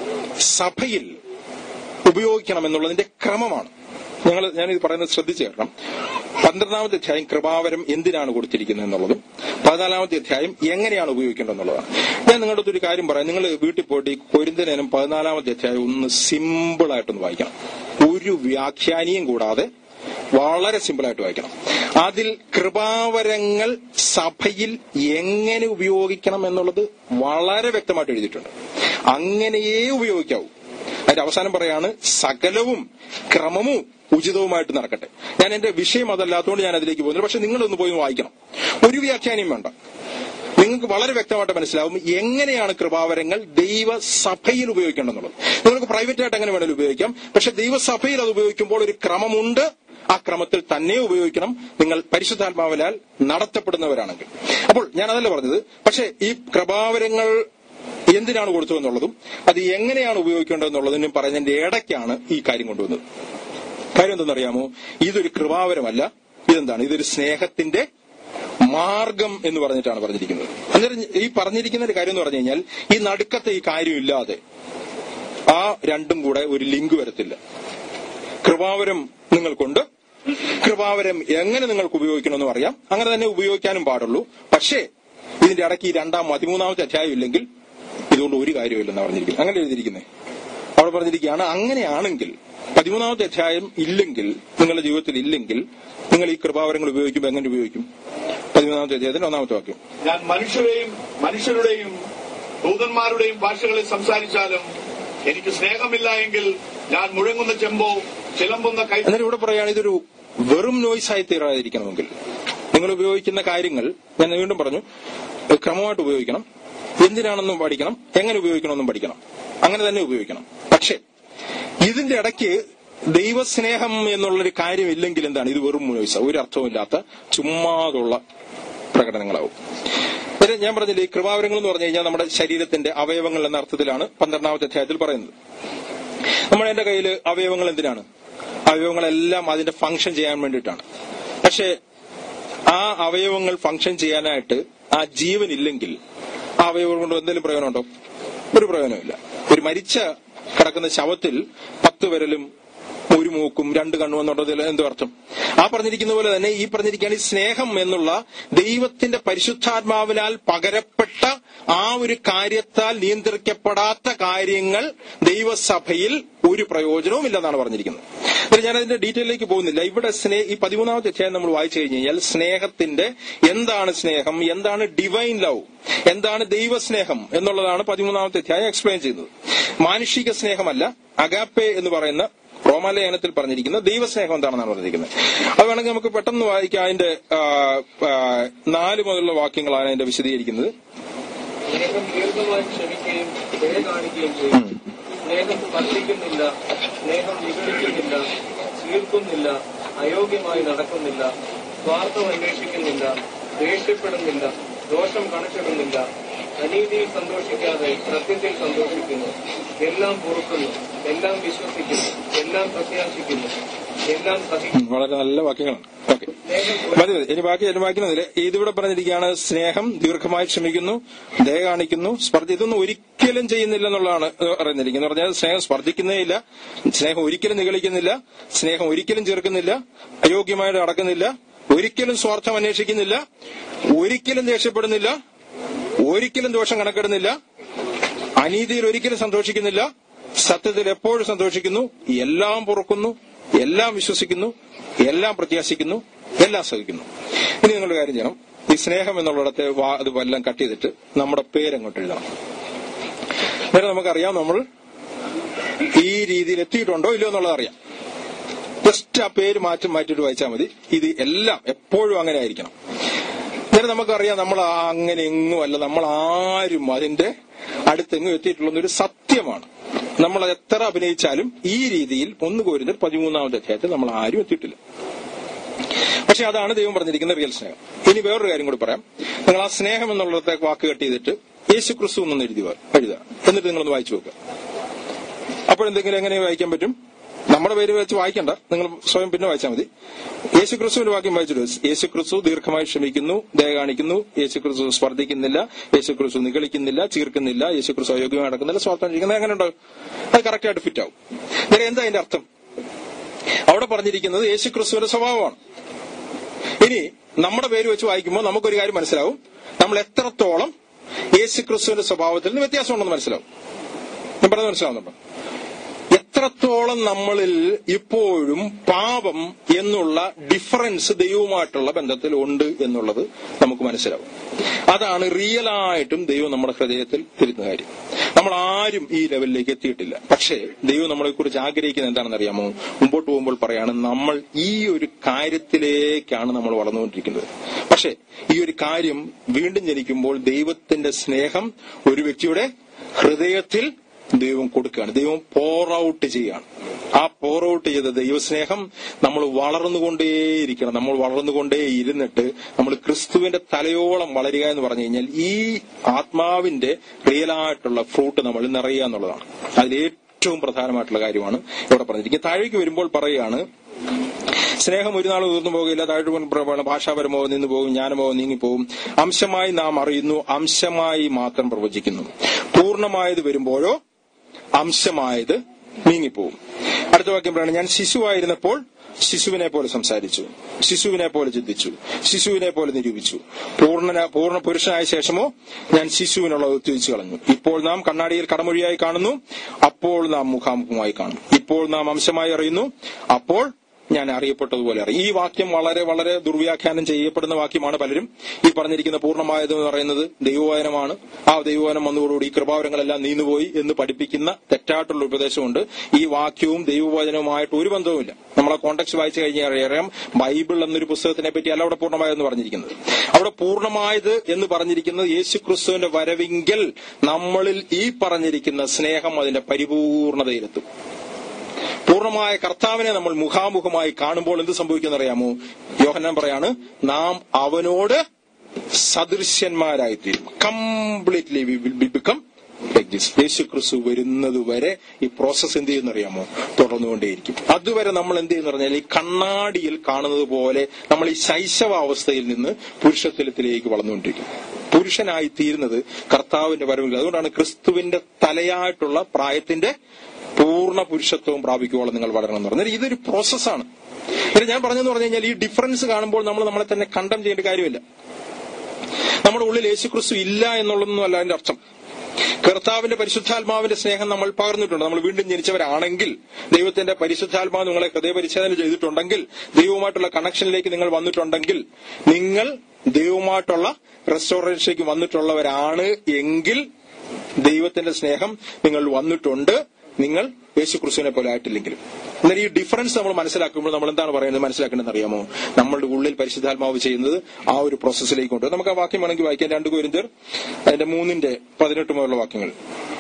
സഭയിൽ ഉപയോഗിക്കണം എന്നുള്ളതിന്റെ ക്രമമാണ് ഞങ്ങൾ ഞാനിത് പറയുന്നത് ശ്രദ്ധിച്ചു കേൾക്കണം പന്ത്രണ്ടാമത്തെ അധ്യായം കൃപാവരം എന്തിനാണ് കൊടുത്തിരിക്കുന്നത് എന്നുള്ളതും പതിനാലാമത്തെ അധ്യായം എങ്ങനെയാണ് ഉപയോഗിക്കേണ്ടത് എന്നുള്ളതാണ് ഞാൻ നിങ്ങളുടെ അടുത്ത് ഒരു കാര്യം പറയാം നിങ്ങൾ വീട്ടിൽ പോയിട്ട് ഈ കൊരിന്തലേനും പതിനാലാമത്തെ അധ്യായം ഒന്ന് സിമ്പിൾ ആയിട്ടൊന്ന് വായിക്കണം ഒരു വ്യാഖ്യാനിയും കൂടാതെ വളരെ സിമ്പിളായിട്ട് വായിക്കണം അതിൽ കൃപാവരങ്ങൾ സഭയിൽ എങ്ങനെ ഉപയോഗിക്കണം എന്നുള്ളത് വളരെ വ്യക്തമായിട്ട് എഴുതിയിട്ടുണ്ട് അങ്ങനെയേ ഉപയോഗിക്കാവൂ അതിന്റെ അവസാനം പറയാണ് സകലവും ക്രമവും ഉചിതവുമായിട്ട് നടക്കട്ടെ ഞാൻ എന്റെ വിഷയം അതല്ലാത്തതുകൊണ്ട് ഞാൻ അതിലേക്ക് പോകുന്നില്ല പക്ഷെ നിങ്ങളൊന്ന് പോയി വായിക്കണം ഒരു വ്യാഖ്യാനം വേണ്ട നിങ്ങൾക്ക് വളരെ വ്യക്തമായിട്ട് മനസ്സിലാവും എങ്ങനെയാണ് കൃപാവരങ്ങൾ ദൈവസഭയിൽ ഉപയോഗിക്കേണ്ടതെന്നുള്ളത് നിങ്ങൾക്ക് പ്രൈവറ്റ് ആയിട്ട് എങ്ങനെ വേണമെങ്കിലും ഉപയോഗിക്കാം പക്ഷെ ദൈവസഭയിൽ അത് ഉപയോഗിക്കുമ്പോൾ ഒരു ക്രമമുണ്ട് ആ ക്രമത്തിൽ തന്നെ ഉപയോഗിക്കണം നിങ്ങൾ പരിശുദ്ധാത്മാവിനാൽ നടത്തപ്പെടുന്നവരാണെങ്കിൽ അപ്പോൾ ഞാൻ അതല്ല പറഞ്ഞത് പക്ഷെ ഈ കൃപാവരങ്ങൾ എന്തിനാണ് കൊടുത്തതെന്നുള്ളതും അത് എങ്ങനെയാണ് ഉപയോഗിക്കേണ്ടതെന്നുള്ളതിനും പറയുന്നതിന്റെ ഇടയ്ക്കാണ് ഈ കാര്യം കൊണ്ടുവന്നത് കാര്യം എന്തെന്നറിയാമോ ഇതൊരു കൃപാവരമല്ല ഇതെന്താണ് ഇതൊരു സ്നേഹത്തിന്റെ മാർഗം എന്ന് പറഞ്ഞിട്ടാണ് പറഞ്ഞിരിക്കുന്നത് അന്നേരം ഈ പറഞ്ഞിരിക്കുന്ന ഒരു കാര്യം എന്ന് പറഞ്ഞു കഴിഞ്ഞാൽ ഈ നടുക്കത്തെ ഈ കാര്യമില്ലാതെ ആ രണ്ടും കൂടെ ഒരു ലിങ്ക് വരത്തില്ല കൃപാവരം നിങ്ങൾക്കുണ്ട് കൃപാവരം എങ്ങനെ നിങ്ങൾക്ക് ഉപയോഗിക്കണമെന്ന് അറിയാം അങ്ങനെ തന്നെ ഉപയോഗിക്കാനും പാടുള്ളൂ പക്ഷേ ഇതിന്റെ ഇടയ്ക്ക് ഈ രണ്ടാം പതിമൂന്നാമത്തെ അധ്യായം ഇല്ലെങ്കിൽ ഇതുകൊണ്ട് ഒരു കാര്യമില്ലെന്ന് പറഞ്ഞിരിക്കുന്നത് അങ്ങനെ എഴുതിയിരിക്കുന്നത് അവിടെ പറഞ്ഞിരിക്കുകയാണ് അങ്ങനെയാണെങ്കിൽ പതിമൂന്നാമത്തെ അധ്യായം ഇല്ലെങ്കിൽ നിങ്ങളുടെ ജീവിതത്തിൽ ഇല്ലെങ്കിൽ നിങ്ങൾ ഈ കൃപാവരങ്ങൾ ഉപയോഗിക്കുമ്പോൾ എങ്ങനെ ഉപയോഗിക്കും പതിമൂന്നാമത്തെ അധ്യായത്തിന്റെ ഒന്നാമത്തെ വാക്യം ഞാൻ മനുഷ്യരെയും മനുഷ്യരുടെയും ദൂതന്മാരുടെയും ഭാഷകളിൽ സംസാരിച്ചാലും എനിക്ക് സ്നേഹമില്ല എങ്കിൽ ഞാൻ മുഴങ്ങുന്ന ചെമ്പോ ചിലമ്പുന്ന കൈ അന്നേരം ഇവിടെ പറയുകയാണ് ഇതൊരു വെറും നോയ്സ് ആയി തീരാതിരിക്കണമെങ്കിൽ നിങ്ങൾ ഉപയോഗിക്കുന്ന കാര്യങ്ങൾ ഞാൻ വീണ്ടും പറഞ്ഞു ക്രമമായിട്ട് ഉപയോഗിക്കണം എന്തിനാണെന്നും പഠിക്കണം എങ്ങനെ ഉപയോഗിക്കണമെന്നും പഠിക്കണം അങ്ങനെ തന്നെ ഉപയോഗിക്കണം പക്ഷേ ഇതിന്റെ ഇടയ്ക്ക് ദൈവസ്നേഹം എന്നുള്ളൊരു കാര്യമില്ലെങ്കിൽ എന്താണ് ഇത് വെറും നോയ്സ ഒരു അർത്ഥവുമില്ലാത്ത ചുമ്മാതുള്ള പ്രകടനങ്ങളാവും ഇത് ഞാൻ പറഞ്ഞില്ലേ ഈ കൃപാവരങ്ങൾ എന്ന് പറഞ്ഞു കഴിഞ്ഞാൽ നമ്മുടെ ശരീരത്തിന്റെ അവയവങ്ങൾ എന്ന അർത്ഥത്തിലാണ് പന്ത്രണ്ടാമത്തെ അധ്യായത്തിൽ പറയുന്നത് നമ്മുടെ എന്റെ കയ്യിൽ അവയവങ്ങൾ എന്തിനാണ് അവയവങ്ങളെല്ലാം അതിന്റെ ഫംഗ്ഷൻ ചെയ്യാൻ വേണ്ടിയിട്ടാണ് പക്ഷേ ആ അവയവങ്ങൾ ഫംഗ്ഷൻ ചെയ്യാനായിട്ട് ആ ജീവൻ ഇല്ലെങ്കിൽ ആ അവയവങ്ങൾ കൊണ്ട് എന്തെങ്കിലും പ്രയോജനമുണ്ടോ ഒരു പ്രയോജനമില്ല ഒരു മരിച്ച കിടക്കുന്ന ശവത്തിൽ പത്ത് വിരലും ഒരു മൂക്കും രണ്ട് കണ്ണും എന്നുള്ളതിൽ എന്തോ അർത്ഥം ആ പറഞ്ഞിരിക്കുന്ന പോലെ തന്നെ ഈ പറഞ്ഞിരിക്കുകയാണ് ഈ സ്നേഹം എന്നുള്ള ദൈവത്തിന്റെ പരിശുദ്ധാത്മാവിനാൽ പകരപ്പെട്ട ആ ഒരു കാര്യത്താൽ നിയന്ത്രിക്കപ്പെടാത്ത കാര്യങ്ങൾ ദൈവസഭയിൽ ഒരു പ്രയോജനവും ഇല്ലെന്നാണ് പറഞ്ഞിരിക്കുന്നത് അപ്പോൾ ഞാൻ അതിന്റെ ഡീറ്റെയിലേക്ക് പോകുന്നില്ല ഇവിടെ സ്നേഹ ഈ പതിമൂന്നാമത്തെ അധ്യായം നമ്മൾ വായിച്ചു കഴിഞ്ഞു കഴിഞ്ഞാൽ സ്നേഹത്തിന്റെ എന്താണ് സ്നേഹം എന്താണ് ഡിവൈൻ ലവ് എന്താണ് ദൈവസ്നേഹം എന്നുള്ളതാണ് പതിമൂന്നാമത്തെ അധ്യായം എക്സ്പ്ലെയിൻ ചെയ്യുന്നത് മാനുഷിക സ്നേഹമല്ല അഗാപ്പെ എന്ന് പറയുന്ന റോമാലയനത്തിൽ പറഞ്ഞിരിക്കുന്ന ദൈവസ്നേഹം എന്താണെന്നാണ് പറഞ്ഞിരിക്കുന്നത് അത് വേണമെങ്കിൽ നമുക്ക് പെട്ടെന്ന് വായിക്കാം അതിന്റെ ആ, ആ, നാല് മുതലുള്ള വാക്യങ്ങളാണ് അതിന്റെ വിശദീകരിക്കുന്നത് സ്നേഹം ദീർഘമായി ക്ഷമിക്കുകയും ദയ കാണിക്കുകയും ചെയ്യും സ്നേഹം സ്പർശിക്കുന്നില്ല സ്നേഹം വിഘടിക്കുന്നില്ല ചീർക്കുന്നില്ല അയോഗ്യമായി നടക്കുന്നില്ല സ്വാർത്ഥം അന്വേഷിക്കുന്നില്ല ദേഷ്യപ്പെടുന്നില്ല ദോഷം കണക്കിടുന്നില്ല അനീതിയിൽ സന്തോഷിക്കാതെ സത്യത്തിൽ സന്തോഷിക്കുന്നു എല്ലാം പൊറുക്കുന്നു എല്ലാം വിശ്വസിക്കുന്നു എല്ലാം പ്രത്യാശിക്കുന്നു എല്ലാം സഹിക്കുന്നു ഉം, വളരെ നല്ല വാക്യങ്ങളാണ് ഓക്കെ സ്നേഹം മതി മതി ഇനി ബാക്കി ഇനി ബാക്കിയൊന്നുമില്ല ഇതിവിടെ പറഞ്ഞിരിക്കുകയാണ് സ്നേഹം ദീർഘമായി ക്ഷമിക്കുന്നു ദയ കാണിക്കുന്നു സ്പർദ്ധ ഇതൊന്നും ഒരിക്കലും ചെയ്യുന്നില്ല എന്നുള്ളതാണ് പറയുന്നിരിക്കുന്നത് എന്ന് പറഞ്ഞാൽ സ്നേഹം സ്പർദ്ധിക്കുന്നേ ഇല്ല സ്നേഹം ഒരിക്കലും നിഗളിക്കുന്നില്ല സ്നേഹം ഒരിക്കലും ചേർക്കുന്നില്ല അയോഗ്യമായിട്ട് നടക്കുന്നില്ല ഒരിക്കലും സ്വാർത്ഥം അന്വേഷിക്കുന്നില്ല ഒരിക്കലും ദേഷ്യപ്പെടുന്നില്ല ഒരിക്കലും ദോഷം കണക്കിടുന്നില്ല അനീതിയിൽ ഒരിക്കലും സന്തോഷിക്കുന്നില്ല സത്യത്തിൽ എപ്പോഴും സന്തോഷിക്കുന്നു എല്ലാം പൊറുക്കുന്നു എല്ലാം വിശ്വസിക്കുന്നു എല്ലാം പ്രത്യാശിക്കുന്നു എല്ലാം സഹിക്കുന്നു ഇനി നിങ്ങളുടെ കാര്യം ചെയ്യണം ഈ സ്നേഹം എന്നുള്ളിടത്തെ വാ അത് എല്ലാം കട്ട് ചെയ്തിട്ട് നമ്മുടെ പേരങ്ങോട്ട് എഴുതണം അന്നേരം നമുക്കറിയാം നമ്മൾ ഈ രീതിയിൽ എത്തിയിട്ടുണ്ടോ ഇല്ലയോ എന്നുള്ളത് അറിയാം ജസ്റ്റ് ആ പേര് മാറ്റം മാറ്റിയിട്ട് വായിച്ചാൽ മതി ഇത് എല്ലാം എപ്പോഴും അങ്ങനെ ആയിരിക്കണം എന്നിട്ട് നമുക്കറിയാം നമ്മൾ ആ അങ്ങനെ എങ്ങും അല്ല നമ്മൾ ആരും അതിന്റെ അടുത്തെങ്ങും എത്തിയിട്ടുള്ള ഒരു സത്യമാണ് നമ്മൾ എത്ര അഭിനയിച്ചാലും ഈ രീതിയിൽ ഒന്ന് കോരുന്നത് പതിമൂന്നാമത്തെ അധ്യായത്തിൽ നമ്മൾ ആരും എത്തിയിട്ടില്ല പക്ഷെ അതാണ് ദൈവം പറഞ്ഞിരിക്കുന്ന റിയൽ സ്നേഹം ഇനി വേറൊരു കാര്യം കൂടി പറയാം നിങ്ങൾ ആ സ്നേഹം എന്നുള്ളത്തെ വാക്ക് കട്ട് ചെയ്തിട്ട് യേശു ക്രിസ്തു എന്നൊന്ന് എഴുതി വാ- എഴുതുക എന്നിട്ട് നിങ്ങളൊന്ന് വായിച്ചു നോക്കുക അപ്പോഴെന്തെങ്കിലും എങ്ങനെ വായിക്കാൻ പറ്റും നമ്മുടെ പേര് വെച്ച് വായിക്കണ്ട നിങ്ങൾ സ്വയം പിന്നെ വായിച്ചാൽ മതി യേശു ക്രിസ്തുവിന്റെ വാക്യം വായിച്ചിട്ട് യേശു ക്രിസ്തു ദീർഘമായി ക്ഷമിക്കുന്നു ദയ കാണിക്കുന്നു യേശു ക്രിസ്തു സ്പർദ്ധിക്കുന്നില്ല യേശു ക്രിസ്തു നിഗളിക്കുന്നില്ല ചീർക്കുന്നില്ല യേശു ക്രിസ്തു അയോഗ്യമായി നടക്കുന്നില്ല സ്വാർത്ഥം ചെയ്യുന്നത് എങ്ങനെ ഉണ്ടാവും അത് കറക്റ്റ് ആയിട്ട് ഫിറ്റ് ആവും നേരെ എന്താ അതിന്റെ അർത്ഥം അവിടെ പറഞ്ഞിരിക്കുന്നത് യേശു ക്രിസ്തുവിന്റെ സ്വഭാവമാണ് ഇനി നമ്മുടെ പേര് വെച്ച് വായിക്കുമ്പോൾ നമുക്കൊരു കാര്യം മനസ്സിലാവും നമ്മൾ എത്രത്തോളം യേശു ക്രിസ്തുവിന്റെ സ്വഭാവത്തിൽ നിന്ന് വ്യത്യാസമുണ്ടെന്ന് മനസ്സിലാവും ഞാൻ പറഞ്ഞത് മനസ്സിലാവുന്നുണ്ടോ എത്രത്തോളം നമ്മളിൽ ഇപ്പോഴും പാപം എന്നുള്ള ഡിഫറൻസ് ദൈവവുമായിട്ടുള്ള ബന്ധത്തിൽ ഉണ്ട് എന്നുള്ളത് നമുക്ക് മനസ്സിലാവും അതാണ് റിയലായിട്ടും ദൈവം നമ്മുടെ ഹൃദയത്തിൽ തിരുന്ന കാര്യം നമ്മൾ ആരും ഈ ലെവലിലേക്ക് എത്തിയിട്ടില്ല പക്ഷേ ദൈവം നമ്മളെ കുറിച്ച് ആഗ്രഹിക്കുന്നത് എന്താണെന്ന് അറിയാമോ മുമ്പോട്ട് പോകുമ്പോൾ പറയാണ് നമ്മൾ ഈ ഒരു കാര്യത്തിലേക്കാണ് നമ്മൾ വളർന്നുകൊണ്ടിരിക്കുന്നത് പക്ഷേ ഈ ഒരു കാര്യം വീണ്ടും ജനിക്കുമ്പോൾ ദൈവത്തിന്റെ സ്നേഹം ഒരു വ്യക്തിയുടെ ഹൃദയത്തിൽ ദൈവം കൊടുക്കുകയാണ് ദൈവം പോർ ഔട്ട് ചെയ്യാണ് ആ പോർ ഔട്ട് ചെയ്ത ദൈവസ്നേഹം നമ്മൾ വളർന്നുകൊണ്ടേയിരിക്കണം നമ്മൾ വളർന്നുകൊണ്ടേ ഇരുന്നിട്ട് നമ്മൾ ക്രിസ്തുവിന്റെ തലയോളം വളരുക എന്ന് പറഞ്ഞു കഴിഞ്ഞാൽ ഈ ആത്മാവിന്റെ റിയലായിട്ടുള്ള ഫ്രൂട്ട് നമ്മൾ നിറയുക എന്നുള്ളതാണ് അതിൽ ഏറ്റവും പ്രധാനമായിട്ടുള്ള കാര്യമാണ് ഇവിടെ പറഞ്ഞിരിക്കുന്നത് താഴേക്ക് വരുമ്പോൾ പറയുകയാണ് സ്നേഹം ഒരു നാൾ ഉയർന്നു പോകില്ല താഴ്വ ഭാഷാപരമോ നിന്ന് പോകും ജ്ഞാനമോ നീങ്ങിപ്പോകും അംശമായി നാം അറിയുന്നു അംശമായി മാത്രം പ്രവചിക്കുന്നു പൂർണ്ണമായത് വരുമ്പോഴോ അംശമായത് നീങ്ങിപ്പോകും അടുത്ത വാക്യം പറയണം ഞാൻ ശിശുവായിരുന്നപ്പോൾ ശിശുവിനെ പോലെ സംസാരിച്ചു ശിശുവിനെ പോലെ ചിന്തിച്ചു ശിശുവിനെ പോലെ നിരൂപിച്ചു പൂർണ്ണ പൂർണ്ണ പുരുഷനായ ശേഷമോ ഞാൻ ശിശുവിനുള്ളത് തിരിച്ചു കളഞ്ഞു ഇപ്പോൾ നാം കണ്ണാടിയിൽ കടമൊഴിയായി കാണുന്നു അപ്പോൾ നാം മുഖാമുഖമായി കാണും ഇപ്പോൾ നാം അംശമായി അറിയുന്നു അപ്പോൾ ഞാൻ അറിയപ്പെട്ടതുപോലെ അറിയും ഈ വാക്യം വളരെ വളരെ ദുർവ്യാഖ്യാനം ചെയ്യപ്പെടുന്ന വാക്യമാണ് പലരും ഈ പറഞ്ഞിരിക്കുന്ന പൂർണ്ണമായത് എന്ന് പറയുന്നത് ദൈവവചനമാണ് ആ ദൈവവചനം വന്നതോടുകൂടി ഈ കൃപാവരങ്ങളെല്ലാം നീന്നുപോയി എന്ന് പഠിപ്പിക്കുന്ന തെറ്റായിട്ടുള്ള ഉപദേശമുണ്ട് ഈ വാക്യവും ദൈവവചനവുമായിട്ട് ഒരു ബന്ധവുമില്ല നമ്മളെ കോണ്ടക്സ്റ്റ് വായിച്ചു കഴിഞ്ഞാൽ അറിയാം ബൈബിൾ എന്നൊരു പുസ്തകത്തിനെ പറ്റി അല്ല അവിടെ പൂർണ്ണമായെന്ന് പറഞ്ഞിരിക്കുന്നത് അവിടെ പൂർണ്ണമായത് എന്ന് പറഞ്ഞിരിക്കുന്നത് യേശു ക്രിസ്തുവിന്റെ വരവിങ്കൽ നമ്മളിൽ ഈ പറഞ്ഞിരിക്കുന്ന സ്നേഹം അതിന്റെ പരിപൂർണതയിലെത്തും പൂർണ്ണമായ കർത്താവിനെ നമ്മൾ മുഖാമുഖമായി കാണുമ്പോൾ എന്ത് സംഭവിക്കുന്നറിയാമോ യോഹന്നാൻ പറയാണ് നാം അവനോട് സദൃശ്യന്മാരായിത്തീരും completely we will be become like this യേശു ക്രിസ്തു വരുന്നത് വരെ ഈ പ്രോസസ് എന്ത് ചെയ്യുന്നറിയാമോ തുടർന്നുകൊണ്ടേയിരിക്കും അതുവരെ നമ്മൾ എന്ത് ചെയ്യുന്ന പറഞ്ഞാൽ ഈ കണ്ണാടിയിൽ കാണുന്നത് പോലെ നമ്മൾ ഈ ശൈശവാവസ്ഥയിൽ നിന്ന് പുരുഷത്വത്തിലേക്ക് വളർന്നുകൊണ്ടിരിക്കും പുരുഷനായി തീരുന്നത് കർത്താവിന്റെ വരവിൽ അതുകൊണ്ടാണ് ക്രിസ്തുവിന്റെ തലയായിട്ടുള്ള പ്രായത്തിന്റെ പൂർണ്ണ പുരുഷത്വവും പ്രാപിക്കുവോളം നിങ്ങൾ വളരണം എന്ന് പറഞ്ഞാൽ ഇതൊരു പ്രോസസ്സാണ് എന്നിട്ട് ഞാൻ പറഞ്ഞെന്ന് പറഞ്ഞു കഴിഞ്ഞാൽ ഈ ഡിഫറൻസ് കാണുമ്പോൾ നമ്മൾ നമ്മളെ തന്നെ കണ്ടം ചെയ്യേണ്ട കാര്യമില്ല നമ്മുടെ ഉള്ളിൽ യേശുക്രിസ്തു ഇല്ല എന്നുള്ളതൊന്നും അല്ല അതിന്റെ അർത്ഥം കർത്താവിന്റെ പരിശുദ്ധാത്മാവിന്റെ സ്നേഹം നമ്മൾ പകർന്നിട്ടുണ്ട് നമ്മൾ വീണ്ടും ജനിച്ചവരാണെങ്കിൽ ദൈവത്തിന്റെ പരിശുദ്ധാത്മാവ് നിങ്ങളെ ഹൃദയപരിശോധന ചെയ്തിട്ടുണ്ടെങ്കിൽ ദൈവവുമായിട്ടുള്ള കണക്ഷനിലേക്ക് നിങ്ങൾ വന്നിട്ടുണ്ടെങ്കിൽ നിങ്ങൾ ദൈവവുമായിട്ടുള്ള റെസ്റ്റോറേഷനിലേക്ക് വന്നിട്ടുള്ളവരാണ് എങ്കിൽ ദൈവത്തിന്റെ സ്നേഹം നിങ്ങൾ വന്നിട്ടുണ്ട് നിങ്ങൾ യേശു ക്രിസ്തുവിനെ പോലെ ആയിട്ടില്ലെങ്കിലും എന്നാൽ ഈ ഡിഫറൻസ് നമ്മൾ മനസ്സിലാക്കുമ്പോൾ നമ്മൾ എന്താണ് പറയുന്നത് മനസ്സിലാക്കേണ്ടതെന്ന് അറിയാമോ നമ്മളുടെ ഉള്ളിൽ പരിശുദ്ധാത്മാവ് ചെയ്യുന്നത് ആ ഒരു പ്രോസസ്സിലേക്ക് കൊണ്ട് നമുക്ക് ആ വാക്യം വേണമെങ്കിൽ വായിക്കാം രണ്ട് കോരിന്തർ അതിന്റെ മൂന്നിന്റെ പതിനെട്ട് മുതലുള്ള വാക്യങ്ങൾ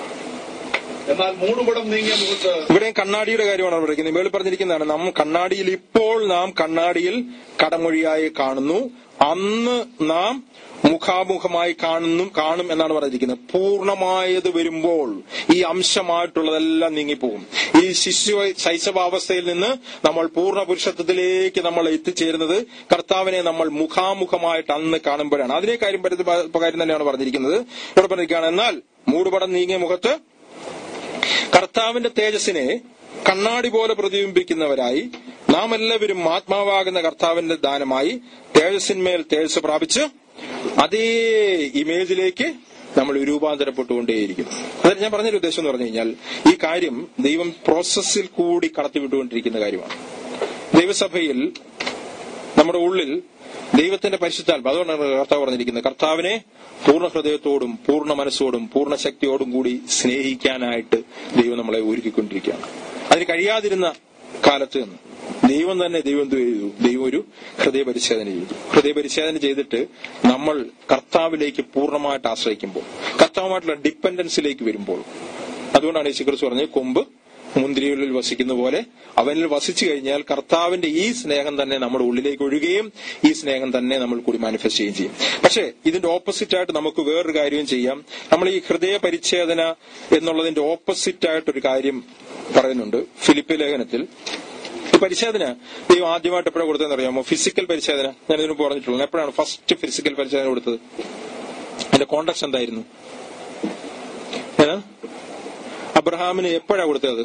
എന്നാൽ മൂടുപടം നീങ്ങിയ മുഖത്ത് ഇവിടെ കണ്ണാടിയുടെ കാര്യമാണ് പറയുന്നത് മേളിൽ പറഞ്ഞിരിക്കുന്നതാണ് നാം കണ്ണാടിയിൽ ഇപ്പോൾ നാം കണ്ണാടിയിൽ കടമൊഴിയായി കാണുന്നു അന്ന് നാം മുഖാമുഖമായി കാണുന്നു കാണും എന്നാണ് പറഞ്ഞിരിക്കുന്നത് പൂർണ്ണമായത് വരുമ്പോൾ ഈ അംശമായിട്ടുള്ളതെല്ലാം നീങ്ങിപ്പോകും ഈ ശിശു ശൈശവാവസ്ഥയിൽ നിന്ന് നമ്മൾ പൂർണ്ണ പുരുഷത്വത്തിലേക്ക് നമ്മൾ എത്തിച്ചേരുന്നത് കർത്താവിനെ നമ്മൾ മുഖാമുഖമായിട്ട് അന്ന് കാണുമ്പോഴാണ് അതിനെ കാര്യം പറ്റി- കാര്യം തന്നെയാണ് പറഞ്ഞിരിക്കുന്നത് ഇവിടെ പറഞ്ഞിരിക്കുകയാണ് എന്നാൽ മൂടുപടം നീങ്ങിയ മുഖത്ത് കർത്താവിന്റെ തേജസ്സിനെ കണ്ണാടി പോലെ പ്രതിബിംബിക്കുന്നവരായി നാം എല്ലാവരും ആത്മാവാകുന്ന കർത്താവിന്റെ ദാനമായി തേജസ്സിന്മേൽ തേജസ് പ്രാപിച്ച് അതേ ഇമേജിലേക്ക് നമ്മൾ രൂപാന്തരപ്പെട്ടുകൊണ്ടേയിരിക്കും അതായത് ഞാൻ പറഞ്ഞൊരു ഉദ്ദേശം എന്ന് പറഞ്ഞു കഴിഞ്ഞാൽ ഈ കാര്യം ദൈവം പ്രോസസ്സിൽ കൂടി കടത്തിവിട്ടുകൊണ്ടിരിക്കുന്ന കാര്യമാണ് ദൈവസഭയിൽ നമ്മുടെ ഉള്ളിൽ ദൈവത്തിന്റെ പരിശുദ്ധാത്മ അതുകൊണ്ടാണ് കർത്താവ് പറഞ്ഞിരിക്കുന്നത് കർത്താവിനെ പൂർണ്ണ ഹൃദയത്തോടും പൂർണ്ണ മനസ്സോടും പൂർണ്ണ ശക്തിയോടും കൂടി സ്നേഹിക്കാനായിട്ട് ദൈവം നമ്മളെ ഒരുക്കിക്കൊണ്ടിരിക്കുകയാണ് അതിന് കഴിയാതിരുന്ന കാലത്ത് നിന്ന് ദൈവം തന്നെ ദൈവം എന്ത് ചെയ്തു ദൈവം ഒരു ഹൃദയ പരിശോധന ചെയ്തു ഹൃദയ പരിശോധന ചെയ്തിട്ട് നമ്മൾ കർത്താവിലേക്ക് പൂർണ്ണമായിട്ട് ആശ്രയിക്കുമ്പോൾ കർത്താവുമായിട്ടുള്ള ഡിപ്പെൻഡൻസിലേക്ക് വരുമ്പോൾ അതുകൊണ്ടാണ് യേശുക്രിസ്തു പറഞ്ഞത് കൊമ്പ് മുന്തിരികളിൽ വസിക്കുന്ന പോലെ അവനിൽ വസിച്ചു കഴിഞ്ഞാൽ കർത്താവിന്റെ ഈ സ്നേഹം തന്നെ നമ്മുടെ ഉള്ളിലേക്ക് ഒഴുകുകയും ഈ സ്നേഹം തന്നെ നമ്മൾ കൂടി മാനിഫെസ്റ്റ് ചെയ്യുകയും ചെയ്യും പക്ഷേ ഇതിന്റെ ഓപ്പോസിറ്റ് ആയിട്ട് നമുക്ക് വേറൊരു കാര്യവും ചെയ്യാം നമ്മൾ ഈ ഹൃദയ പരിച്ഛേദന എന്നുള്ളതിന്റെ ഓപ്പോസിറ്റ് ആയിട്ട് ഒരു കാര്യം പറയുന്നുണ്ട് ഫിലിപ്പ് ലേഖനത്തിൽ ഈ പരിശോധന ദൈവം ആദ്യമായിട്ട് എപ്പോഴാണ് കൊടുത്തതെന്ന് അറിയാമോ ഫിസിക്കൽ പരിശോധന ഞാൻ ഇതിനു മുമ്പ് പറഞ്ഞിട്ടുള്ളൂ എപ്പോഴാണ് ഫസ്റ്റ് ഫിസിക്കൽ പരിശോധന കൊടുത്തത് അതിന്റെ കോണ്ടക്ട് എന്തായിരുന്നു ഏ? അബ്രഹാമിന് എപ്പോഴാ കൊടുത്തത്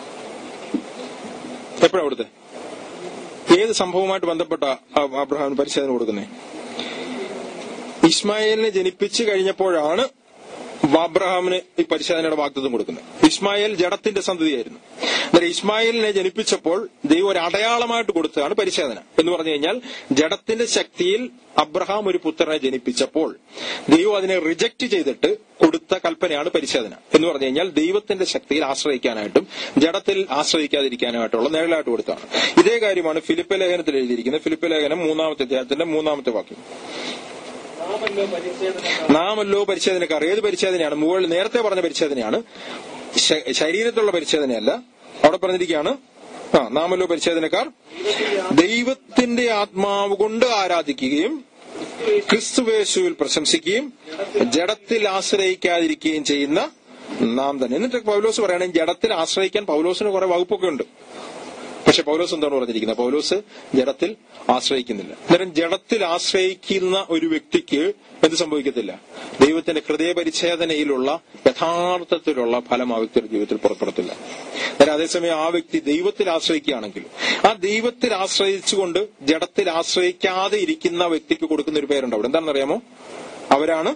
എപ്പോഴാ കൊടുത്തത് ഏത് സംഭവവുമായിട്ട് ബന്ധപ്പെട്ട അബ്രഹാമിന് പരിശോധന കൊടുക്കുന്നത് ഇസ്മായേലിനെ ജനിപ്പിച്ചു കഴിഞ്ഞപ്പോഴാണ് അബ്രഹാമിന് ഈ പരിശോധനയുടെ വാഗ്ദത്വം കൊടുക്കുന്നത് ഇസ്മായേൽ ജഡത്തിന്റെ സന്തതിയായിരുന്നു അന്നേരം ഇസ്മായേലിനെ ജനിപ്പിച്ചപ്പോൾ ദൈവം ഒരു അടയാളമായിട്ട് കൊടുത്തതാണ് പരിശോധന എന്ന് പറഞ്ഞു കഴിഞ്ഞാൽ ജഡത്തിന്റെ ശക്തിയിൽ അബ്രഹാം ഒരു പുത്രനെ ജനിപ്പിച്ചപ്പോൾ ദൈവം അതിനെ റിജക്ട് ചെയ്തിട്ട് കൊടുത്ത കൽപ്പനയാണ് പരിശോധന എന്ന് പറഞ്ഞു കഴിഞ്ഞാൽ ദൈവത്തിന്റെ ശക്തിയിൽ ആശ്രയിക്കാനായിട്ടും ജഡത്തിൽ ആശ്രയിക്കാതിരിക്കാനായിട്ടുള്ള നിഴലായിട്ട് കൊടുത്താണ് ഇതേ കാര്യമാണ് ഫിലിപ്പ് ലേഖനത്തിൽ എഴുതിയിരിക്കുന്നത് ഫിലിപ്പ് ലേഖനം മൂന്നാമത്തെ അധ്യായത്തിന്റെ മൂന്നാമത്തെ വാക്യം നാമല്ലോ പരിച്ഛേദന നാമല്ലോ പരിശോധനക്കാർ ഏത് പരിശോധനയാണ് മുകളിൽ നേരത്തെ പറഞ്ഞ പരിശോധനയാണ് ശ- ശരീരത്തിലുള്ള പരിശോധനയല്ല അവിടെ പറഞ്ഞിരിക്കുകയാണ് ആ നാമല്ലോ പരിശോധനക്കാർ ദൈവത്തിന്റെ ആത്മാവ് കൊണ്ട് ആരാധിക്കുകയും ക്രിസ്തുവേശുവിൽ പ്രശംസിക്കുകയും ജഡത്തിൽ ആശ്രയിക്കാതിരിക്കുകയും ചെയ്യുന്ന നാം തന്നെ എന്നിട്ട് പൗലോസ് പറയുകയാണെങ്കിൽ ജഡത്തിൽ ആശ്രയിക്കാൻ പൗലോസിന് കുറെ വകുപ്പൊക്കെ ഉണ്ട് പക്ഷെ പൗലോസ് എന്താണ് പറഞ്ഞിരിക്കുന്നത് പൗലോസ് ജഡത്തിൽ ആശ്രയിക്കുന്നില്ല അന്നേരം ജഡത്തിൽ ആശ്രയിക്കുന്ന ഒരു വ്യക്തിക്ക് എന്ത് സംഭവിക്കത്തില്ല ദൈവത്തിന്റെ ഹൃദയ പരിച്ഛേദനയിലുള്ള യഥാർത്ഥത്തിലുള്ള ഫലം ആ വ്യക്തിയുടെ ജീവിതത്തിൽ പുറപ്പെടത്തില്ല അന്നേരം അതേസമയം ആ വ്യക്തി ദൈവത്തിൽ ആശ്രയിക്കുകയാണെങ്കിൽ ആ ദൈവത്തിൽ ആശ്രയിച്ചുകൊണ്ട് ജഡത്തിൽ ആശ്രയിക്കാതെ ഇരിക്കുന്ന വ്യക്തിക്ക് കൊടുക്കുന്ന ഒരു പേരുണ്ട് അവിടെ എന്താണെന്ന് അറിയാമോ അവരാണ്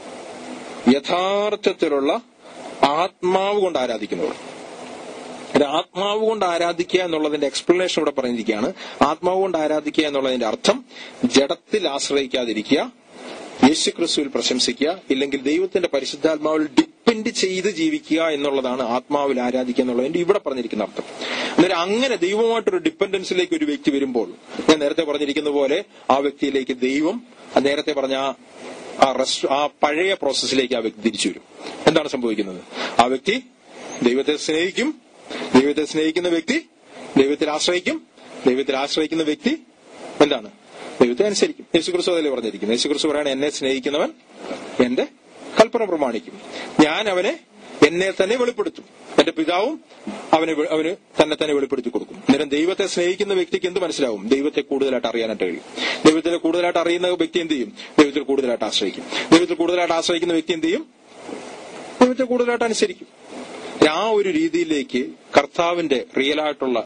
യഥാർത്ഥത്തിലുള്ള ആത്മാവ് കൊണ്ട് ആരാധിക്കുന്നവർ ഒരു ആത്മാവ് കൊണ്ട് ആരാധിക്കുക എന്നുള്ളതിന്റെ എക്സ്പ്ലനേഷൻ ഇവിടെ പറഞ്ഞിരിക്കുകയാണ് ആത്മാവ് കൊണ്ട് ആരാധിക്കുക എന്നുള്ളതിന്റെ അർത്ഥം ജഡത്തിൽ ആശ്രയിക്കാതിരിക്കുക യേശു ക്രിസ്തുവിൽ പ്രശംസിക്കുക ഇല്ലെങ്കിൽ ദൈവത്തിന്റെ പരിശുദ്ധാത്മാവിൽ ഡിപ്പെൻഡ് ചെയ്ത് ജീവിക്കുക എന്നുള്ളതാണ് ആത്മാവിൽ ആരാധിക്കുക എന്നുള്ളതിന്റെ ഇവിടെ പറഞ്ഞിരിക്കുന്ന അർത്ഥം അന്നേരം അങ്ങനെ ദൈവമായിട്ടൊരു ഡിപ്പെൻഡൻസിലേക്ക് ഒരു വ്യക്തി വരുമ്പോൾ ഞാൻ നേരത്തെ പറഞ്ഞിരിക്കുന്ന പോലെ ആ വ്യക്തിയിലേക്ക് ദൈവം ആ നേരത്തെ പറഞ്ഞ ആ- ആ റെസ്റ്റ് ആ പഴയ പ്രോസസ്സിലേക്ക് ആ വ്യക്തി തിരിച്ചു വരും എന്താണ് സംഭവിക്കുന്നത് ആ വ്യക്തി ദൈവത്തെ സ്നേഹിക്കും ദൈവത്തെ സ്നേഹിക്കുന്ന വ്യക്തി ദൈവത്തിൽ ആശ്രയിക്കും ദൈവത്തിൽ ആശ്രയിക്കുന്ന വ്യക്തി എന്താണ് ദൈവത്തെ അനുസരിക്കും യേശുക്രിസ്തു അതല്ലേ പറഞ്ഞിരിക്കുന്നു യേശുക്രിസ്തു പറയാണ് എന്നെ സ്നേഹിക്കുന്നവൻ എന്റെ കൽപ്പന പ്രമാണിക്കും ഞാൻ അവനെ എന്നെ തന്നെ വെളിപ്പെടുത്തും എന്റെ പിതാവും അവന് വെ- അവന് തന്നെ തന്നെ വെളിപ്പെടുത്തി കൊടുക്കും അന്നേരം ദൈവത്തെ സ്നേഹിക്കുന്ന വ്യക്തിക്ക് എന്ത് മനസ്സിലാവും ദൈവത്തെ കൂടുതലായിട്ട് അറിയാനായിട്ട് കഴിയും ദൈവത്തെ കൂടുതലായിട്ട് അറിയുന്ന വ്യക്തി എന്ത് ചെയ്യും ദൈവത്തിൽ കൂടുതലായിട്ട് ആശ്രയിക്കും ദൈവത്തിൽ കൂടുതലായിട്ട് ആശ്രയിക്കുന്ന വ്യക്തി എന്ത് ചെയ്യും ദൈവത്തെ കൂടുതലായിട്ട് അനുസരിക്കും ആ ഒരു രീതിയിലേക്ക് കർത്താവിന്റെ റിയൽ ആയിട്ടുള്ള